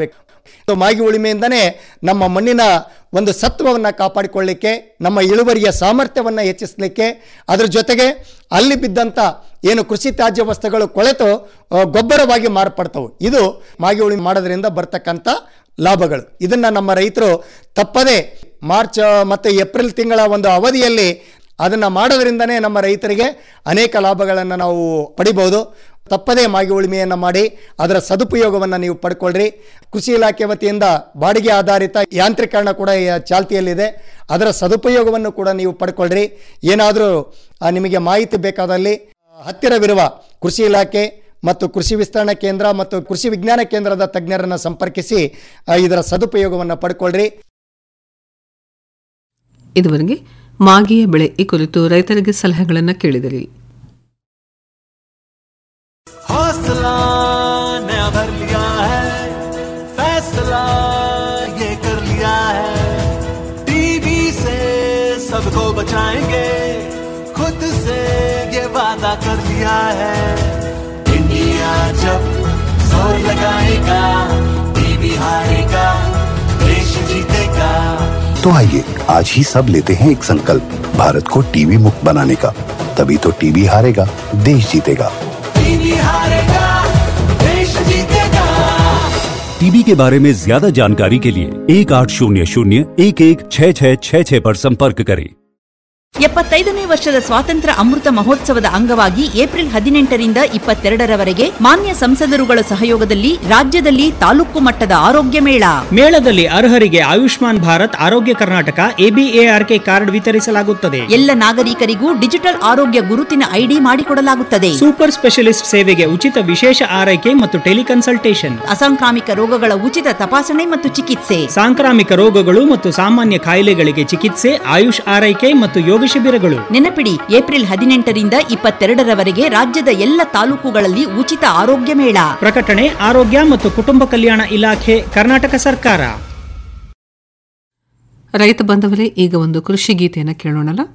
ಇದು ಮಾಗಿ ಉಳಿಮೆಯಿಂದನೇ ನಮ್ಮ ಮಣ್ಣಿನ ಒಂದು ಸತ್ವವನ್ನು ಕಾಪಾಡಿಕೊಳ್ಳಿಕ್ಕೆ ನಮ್ಮ ಇಳುವರಿಯ ಸಾಮರ್ಥ್ಯವನ್ನು ಹೆಚ್ಚಿಸಲಿಕ್ಕೆ ಅದರ ಜೊತೆಗೆ ಅಲ್ಲಿ ಬಿದ್ದಂಥ ಏನು ಕೃಷಿ ತ್ಯಾಜ್ಯ ವಸ್ತುಗಳು ಕೊಳೆತು ಆ, ಗೊಬ್ಬರವಾಗಿ ಮಾರ್ಪಡ್ತವೆ ಇದು ಮಾಗಿ ಉಳಿಮೆ ಮಾಡೋದ್ರಿಂದ ಬರ್ತಕ್ಕಂಥ ಲಾಭಗಳು ಇದನ್ನು ನಮ್ಮ ರೈತರು ತಪ್ಪದೇ ಮಾರ್ಚ್ ಮತ್ತು ಏಪ್ರಿಲ್ ತಿಂಗಳ ಒಂದು ಅವಧಿಯಲ್ಲಿ ಅದನ್ನು ಮಾಡೋದ್ರಿಂದನೇ ನಮ್ಮ ರೈತರಿಗೆ ಅನೇಕ ಲಾಭಗಳನ್ನು ನಾವು ಪಡಿಬೋದು ತಪ್ಪದೇ ಮಾಗಿ ಉಳಿಮೆಯನ್ನು ಮಾಡಿ ಅದರ ಸದುಪಯೋಗವನ್ನು ನೀವು ಪಡ್ಕೊಳ್ರಿ ಕೃಷಿ ಇಲಾಖೆ ವತಿಯಿಂದ ಬಾಡಿಗೆ ಆಧಾರಿತ ಯಾಂತ್ರೀಕರಣ ಕೂಡ ಈ ಚಾಲ್ತಿಯಲ್ಲಿದೆ ಅದರ ಸದುಪಯೋಗವನ್ನು ಕೂಡ ನೀವು ಪಡ್ಕೊಳ್ರಿ ಏನಾದರೂ ಆ, ನಿಮಗೆ ಮಾಹಿತಿ ಬೇಕಾದಲ್ಲಿ ಹತ್ತಿರವಿರುವ ಕೃಷಿ ಇಲಾಖೆ ಮತ್ತು ಕೃಷಿ ವಿಸ್ತರಣಾ ಕೇಂದ್ರ ಮತ್ತು ಕೃಷಿ ವಿಜ್ಞಾನ ಕೇಂದ್ರದ ತಜ್ಞರನ್ನು ಸಂಪರ್ಕಿಸಿ ಆ, ಇದರ ಸದುಪಯೋಗವನ್ನು ಪಡ್ಕೊಳ್ರಿ ಇದುವರೆಗೆ ಮಾಗಿಯ ಬೆಳೆ ಈ ಕುರಿತು ರೈತರಿಗೆ ಸಲಹೆಗಳನ್ನು ಕೇಳಿದಿರಿ हौसला नया भर लिया है फैसला ये कर लिया है टीवी से सबको बचाएंगे खुद से ये वादा कर लिया है इंडिया जब जोर लगाएगा टीवी हारेगा देश जीतेगा तो आइए आज ही सब लेते हैं एक संकल्प भारत को टीवी मुक्त बनाने का तभी तो टीवी हारेगा देश जीतेगा टीवी हारेगा देश जीतेगा टीबी के बारे में ज्यादा जानकारी के लिए एक आठ शून्य शून्य एक एक छः छः छः छः पर संपर्क करें ಎಪ್ಪತ್ತೈದನೇ ವರ್ಷದ ಸ್ವಾತಂತ್ರ್ಯ ಅಮೃತ ಮಹೋತ್ಸವದ ಅಂಗವಾಗಿ ಏಪ್ರಿಲ್ ಹದಿನೆಂಟರಿಂದ ಇಪ್ಪತ್ತೆರಡರವರೆಗೆ ಮಾನ್ಯ ಸಂಸದರುಗಳ ಸಹಯೋಗದಲ್ಲಿ ರಾಜ್ಯದಲ್ಲಿ ತಾಲೂಕು ಮಟ್ಟದ ಆರೋಗ್ಯ ಮೇಳ ಮೇಳದಲ್ಲಿ ಅರ್ಹರಿಗೆ ಆಯುಷ್ಮಾನ್ ಭಾರತ್ ಆರೋಗ್ಯ ಕರ್ನಾಟಕ ಎಬಿಎಆರ್ಕೆ ಕಾರ್ಡ್ ವಿತರಿಸಲಾಗುತ್ತದೆ ಎಲ್ಲ ನಾಗರಿಕರಿಗೂ ಡಿಜಿಟಲ್ ಆರೋಗ್ಯ ಗುರುತಿನ ಐಡಿ ಮಾಡಿಕೊಡಲಾಗುತ್ತದೆ ಸೂಪರ್ ಸ್ಪೆಷಲಿಸ್ಟ್ ಸೇವೆಗೆ ಉಚಿತ ವಿಶೇಷ ಆರೈಕೆ ಮತ್ತು ಟೆಲಿಕನ್ಸಲ್ಟೇಷನ್ ಅಸಾಂಕ್ರಾಮಿಕ ರೋಗಗಳ ಉಚಿತ ತಪಾಸಣೆ ಮತ್ತು ಚಿಕಿತ್ಸೆ ಸಾಂಕ್ರಾಮಿಕ ರೋಗಗಳು ಮತ್ತು ಸಾಮಾನ್ಯ ಕಾಯಿಲೆಗಳಿಗೆ ಚಿಕಿತ್ಸೆ ಆಯುಷ್ ಆರೈಕೆ ಮತ್ತು ಯೋಗ ಶಿಬಿರಗಳು ನೆನಪಿಡಿ ಏಪ್ರಿಲ್ ಹದಿನೆಂಟರಿಂದ ಇಪ್ಪತ್ತೆರಡರವರೆಗೆ ರಾಜ್ಯದ ಎಲ್ಲ ತಾಲೂಕುಗಳಲ್ಲಿ ಉಚಿತ ಆರೋಗ್ಯ ಮೇಳ ಪ್ರಕಟಣೆ ಆರೋಗ್ಯ ಮತ್ತು ಕುಟುಂಬ ಕಲ್ಯಾಣ ಇಲಾಖೆ ಕರ್ನಾಟಕ ಸರ್ಕಾರ ರೈತ ಬಂಧವರೇ ಈಗ ಒಂದು ಕೃಷಿ ಗೀತೆಯನ್ನು ಕೇಳೋಣಲ್ಲ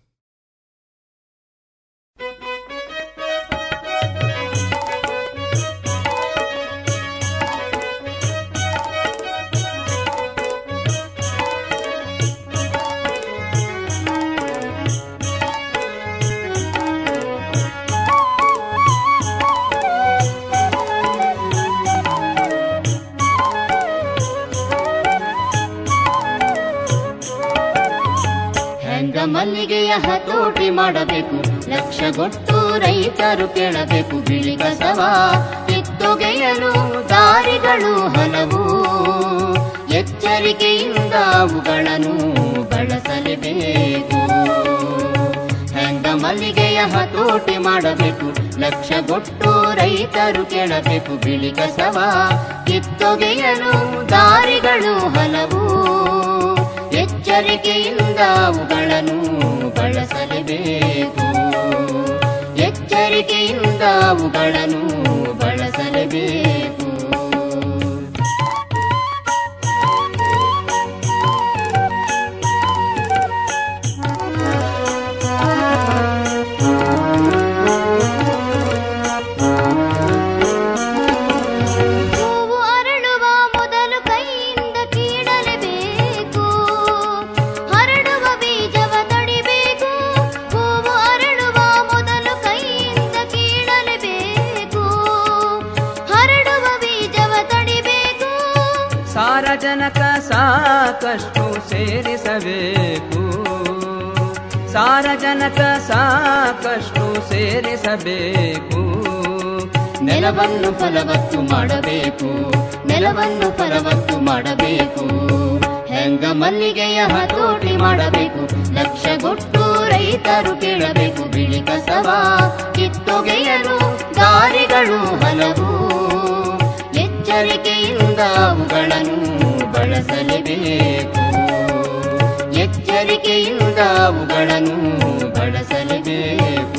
ಹೆಂಗ ಮಲ್ಲಿಗೆಯ ಹತೋಟಿ ಮಾಡಬೇಕು ಲಕ್ಷಗೊಟ್ಟು ರೈತರು ಕೇಳಬೇಕು ಬಿಳಿ ಕಸವ ಕಿತ್ತೊಗೆಯಲು ದಾರಿಗಳು ಹಲವು ಎಚ್ಚರಿಕೆಯಿಂದ ಅವುಗಳನ್ನು ಬಳಸಲೇಬೇಕು ಹೆಂಗ ಮಲ್ಲಿಗೆಯ ಹತೋಟಿ ಮಾಡಬೇಕು ಲಕ್ಷಗೊಟ್ಟು ರೈತರು ಕೇಳಬೇಕು ಬಿಳಿ ಕಸವ ಕಿತ್ತೊಗೆಯಲು ದಾರಿಗಳು ಹಲವು ಎಚ್ಚರಿಕೆಯಿಂದ ಅವುಗಳನ್ನು ಬಳಸಲೇಬೇಕು ಎಚ್ಚರಿಕೆಯಿಂದ ಅವುಗಳನ್ನು ಬಳಸಲೇಬೇಕು ಹೂವು ಅರಳುವ ಮೊದಲು ಕೈಯಿಂದ ಕೀಳಲೇಬೇಕು ಹರಡುವ ಬೀಜವ ತಡಿಬೇಕು ಹೂವು ಅರಳುವ ಮೊದಲು ಕೈಯಿಂದ ಕೀಳಲೇಬೇಕು ಹರಡುವ ಬೀಜವ ತಡಿಬೇಕು ಸಾರಜನಕ ಸಾಕಷ್ಟು ಸೇರಿಸಬೇಕು ಸಾರಜನಕ ಸಾಕಷ್ಟು ಸೇರಿಸಬೇಕು ನೆಲವನ್ನು ಫಲವತ್ತು ಮಾಡಬೇಕು ನೆಲವನ್ನು ಫಲವತ್ತು ಮಾಡಬೇಕು ಹೆಂಗ ಮಲ್ಲಿಗೆಯ ಹತೋಟಿ ಮಾಡಬೇಕು ಲಕ್ಷಗೊಟ್ಟು ರೈತರು ಕೇಳಬೇಕು ಬಿಳಿ ಕಸವ ಕಿತ್ತೊಗೆಯಲು ದಾರಿಗಳು ಹಲವು ಎಚ್ಚರಿಕೆಯಿಂದ ಅವುಗಳನ್ನು ಬಳಸಲೇಬೇಕು ಎಚ್ಚರಿಕೆಯಿಂದ ಅವುಗಳನ್ನು ಬಳಸಲೇಬೇಕು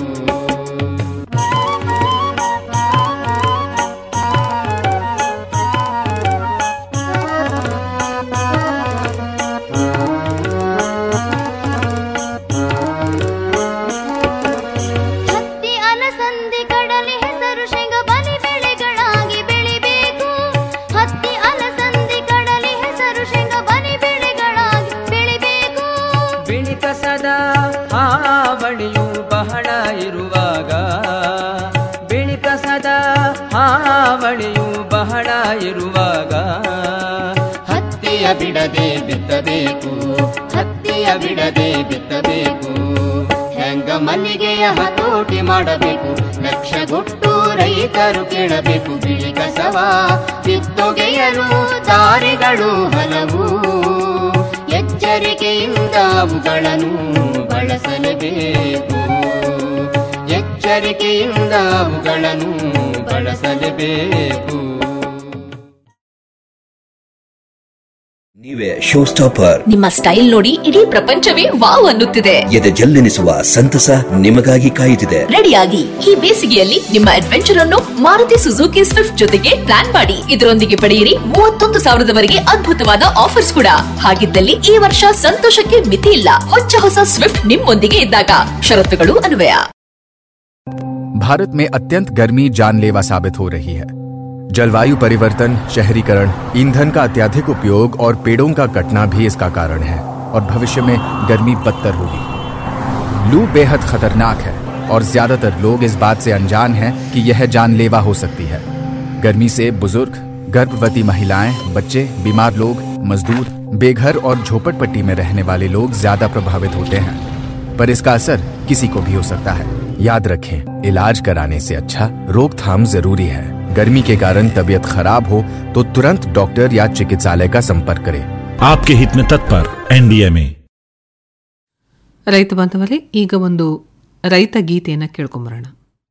ಹತ್ತಿ ಅಲಸಂದಿ ಕಡಲೆ ಹೆಸರು ಶೇಂಗ ಬಲಿ ಬೆಳೆಗಳಾಗಿ ಬೆಳಿಬೇಕು ಹತ್ತಿ ಅಲಸಂದಿ ಇರುವಾಗ ಹತ್ತಿಯ ಬಿಡದೆ ಬಿತ್ತಬೇಕು ಹತ್ತಿಯ ಬಿಡದೆ ಬಿತ್ತಬೇಕು ಹೆಂಗ ಮಲ್ಲಿಗೆಯ ಹತೋಟಿ ಮಾಡಬೇಕು ಲಕ್ಷಗೊಟ್ಟು ರೈತರು ಕೇಳಬೇಕು ಬಿಳಿ ಕಸವ ಕಿತ್ತೊಗೆಯಲು ದಾರಿಗಳು ಹಲವು ಎಚ್ಚರಿಕೆಯಿಂದ ಅವುಗಳನ್ನು ಬಳಸಲೇಬೇಕು ಎಚ್ಚರಿಕೆಯಿಂದ ಅವುಗಳನ್ನು ಬಳಸಲೇಬೇಕು ನೀವೇ ಶೋ ಸ್ಟಾಪರ್ ನಿಮ್ಮ ಸ್ಟೈಲ್ ನೋಡಿ ಇಡೀ ಪ್ರಪಂಚವೇ ವಾವ್ ಅನ್ನುತ್ತಿದೆ ಎದೆ ಜಲ್ಲೆನಿಸುವ ಸಂತಸ ನಿಮಗಾಗಿ ಕಾಯುತ್ತಿದೆ ರೆಡಿಯಾಗಿ ಈ ಬೇಸಿಗೆಯಲ್ಲಿ ನಿಮ್ಮ ಅಡ್ವೆಂಚರ್ ಅನ್ನು ಮಾರುತಿ ಸುಜುಕಿ ಸ್ವಿಫ್ಟ್ ಜೊತೆಗೆ ಪ್ಲಾನ್ ಮಾಡಿ ಇದರೊಂದಿಗೆ ಪಡೆಯಿರಿ ಮೂವತ್ತೊಂದು ಸಾವಿರದವರೆಗೆ ಅದ್ಭುತವಾದ ಆಫರ್ಸ್ ಕೂಡ ಹಾಗಿದ್ದಲ್ಲಿ ಈ ವರ್ಷ ಸಂತೋಷಕ್ಕೆ ಮಿತಿ ಇಲ್ಲ ಹೊಚ್ಚ ಹೊಸ ಸ್ವಿಫ್ಟ್ ನಿಮ್ಮೊಂದಿಗೆ ಇದ್ದಾಗ ಷರತ್ತುಗಳು ಅನ್ವಯ भारत में अत्यंत गर्मी जानलेवा साबित हो रही है जलवायु परिवर्तन शहरीकरण ईंधन का अत्याधिक उपयोग और पेड़ों का कटना भी इसका कारण है और भविष्य में गर्मी बदतर होगी लू बेहद खतरनाक है और ज्यादातर लोग इस बात से अनजान हैं कि यह जानलेवा हो सकती है गर्मी से बुजुर्ग गर्भवती महिलाएं बच्चे बीमार लोग मजदूर बेघर और झोपड़पट्टी में रहने वाले लोग ज्यादा प्रभावित होते हैं पर इसका असर किसी को भी हो सकता है याद रखें इलाज कराने से अच्छा रोकथाम जरूरी है गर्मी के कारण तबीयत खराब हो तो तुरंत डॉक्टर या चिकित्सालय का संपर्क करें आपके हित में तत्पर एनडीएमए ರೈತ ಬಾಂಧವರೇ ಈಗ ಒಂದು ರೈತ ಗೀತೆಯನ್ನು ಕೇಳ್ಕೊಂಬರೋಣ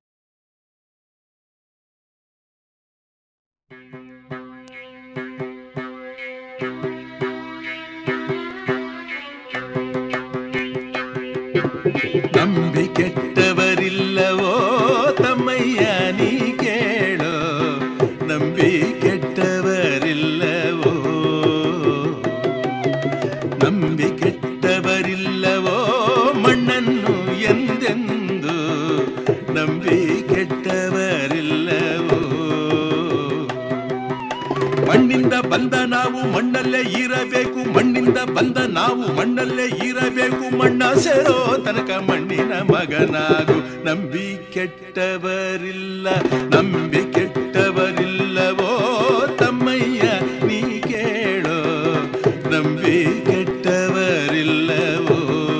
ನಂಬಿ ಕೆಟ್ಟವರಿಲ್ಲವೋ ತಮ್ಮಯ್ಯ ನೀ ಕೇಳೋ ನಂಬಿ ಕೆಟ್ಟವರಿಲ್ಲವೋ ನಂಬಿ ಕೆಟ್ಟವರಿಲ್ಲವೋ ಮಣ್ಣನ್ನು ಎಂದೆಂದು ನಂಬಿ ಕೆಟ್ಟವರಿಲ್ಲವೋ ಮಣ್ಣಿಂದ ಬಂದ ನಾವು ಮಣ್ಣಲ್ಲೇ ಇರಬೇಕು ಮಣ್ಣಿಂದ ಬಂದ ನಾವು ಮಣ್ಣಲ್ಲೇ ಇರಬೇಕು ಮಣ್ಣ ಸೇರೋ ತನಕ ಮಣ್ಣಿನ ಮಗನಾಗು ನಂಬಿ ಕೆಟ್ಟವರಿಲ್ಲ ನಂಬಿ ಕೆಟ್ಟವರಿಲ್ಲವೋ ತಮ್ಮಯ್ಯ ನೀ ಕೇಳೋ ನಂಬಿ ಕೆಟ್ಟವರಿಲ್ಲವೋ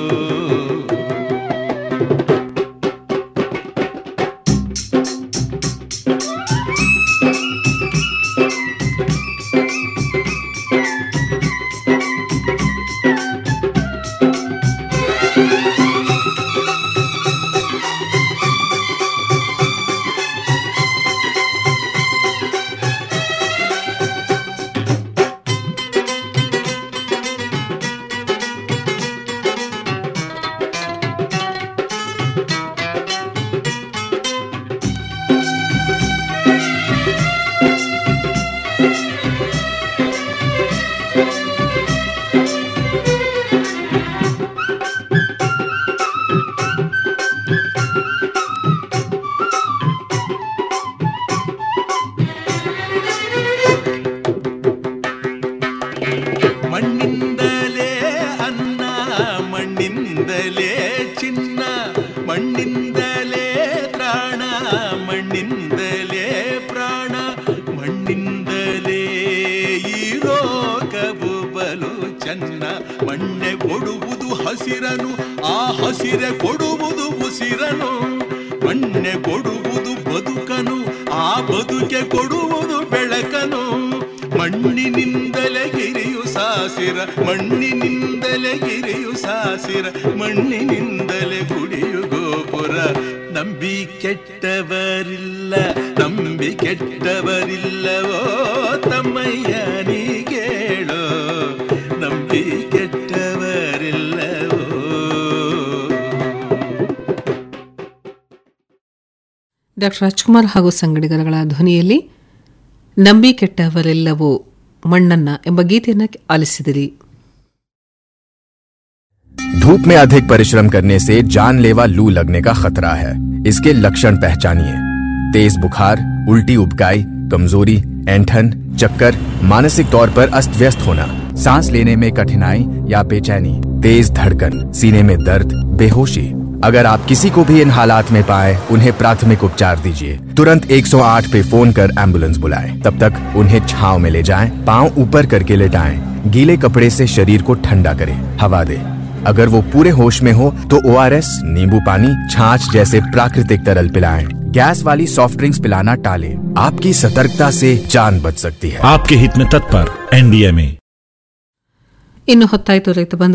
ಮಣ್ಣಿಂದಲೇ ಅನ್ನ ಮಣ್ಣಿಂದಲೇ ಚಿನ್ನ ಮಣ್ಣಿಂದಲೇ ತ್ರಾಣ ಮಣ್ಣಿಂದಲೇ ಪ್ರಾಣ ಮಣ್ಣಿಂದಲೇ ಈ ರೋಗವು ಬಲು ಚೆನ್ನ ಮಣ್ಣೆ ಕೊಡುವುದು ಹಸಿರನು ಆ ಹಸಿರೆ ಕೊಡುವುದು ಉಸಿರನು ಮಣ್ಣೆ ಕೊಡುವುದು ಬದುಕನು ಆ ಬದುಕೆ ಕೊಡುವುದು ಬೆಳಕನು ಮಣ್ಣಿನಿಂದಲೇ ಗಿರಿಯು ಸಾಸಿರ ಮಣ್ಣಿನಿಂದಲೇ ಗಿರಿಯು ಸಾಸಿರ ಮಣ್ಣಿನಿಂದಲೇ ಗುಡಿಯು ಗೋಪುರ ನಂಬಿ ಕೆಟ್ಟವರಿಲ್ಲ ನಂಬಿ ಕೆಟ್ಟವರಿಲ್ಲವೋ ತಮ್ಮಯ್ಯ ನೀ ಕೇಳೋ ನಂಬಿ ಕೆಟ್ಟವರಿಲ್ಲವೋ ಡಾಕ್ಟರ್ ರಾಜ್ಕುಮಾರ್ ಹಾಗೂ ಸಂಗಡಿಗರಗಳ ಧ್ವನಿಯಲ್ಲಿ ನಂಬಿ ಕೆಟ್ಟವರೆಲ್ಲವೂ ಮಣ್ಣನ್ನ ಎಂಬ ಗೀತೆಯನ್ನು ಆಲಿಸಿದಿರಿ धूप में अधिक परिश्रम करने से जानलेवा लू लगने का खतरा है इसके लक्षण पहचानिए तेज बुखार उल्टी उबकाई कमजोरी ऐंठन चक्कर मानसिक तौर पर अस्त व्यस्त होना सांस लेने में कठिनाई या बेचैनी तेज धड़कन सीने में दर्द बेहोशी अगर आप किसी को भी इन हालात में पाए उन्हें प्राथमिक उपचार दीजिए तुरंत 108 पे फोन कर एम्बुलेंस बुलाएं तब तक उन्हें छांव में ले जाएं पांव ऊपर करके लेटाएं गीले कपड़े से शरीर को ठंडा करें हवा दें अगर वो पूरे होश में हो तो ओ नींबू पानी छाछ जैसे प्राकृतिक तरल पिलाएं गैस वाली सॉफ्ट ड्रिंक्स पिलाना टालें आपकी सतर्कता से जान बच सकती है आपके हित में तत्पर एनडीएमए ಇನ್ನು ಹೊತ್ತಾಯಿತು ರೈತ ಬಂಧು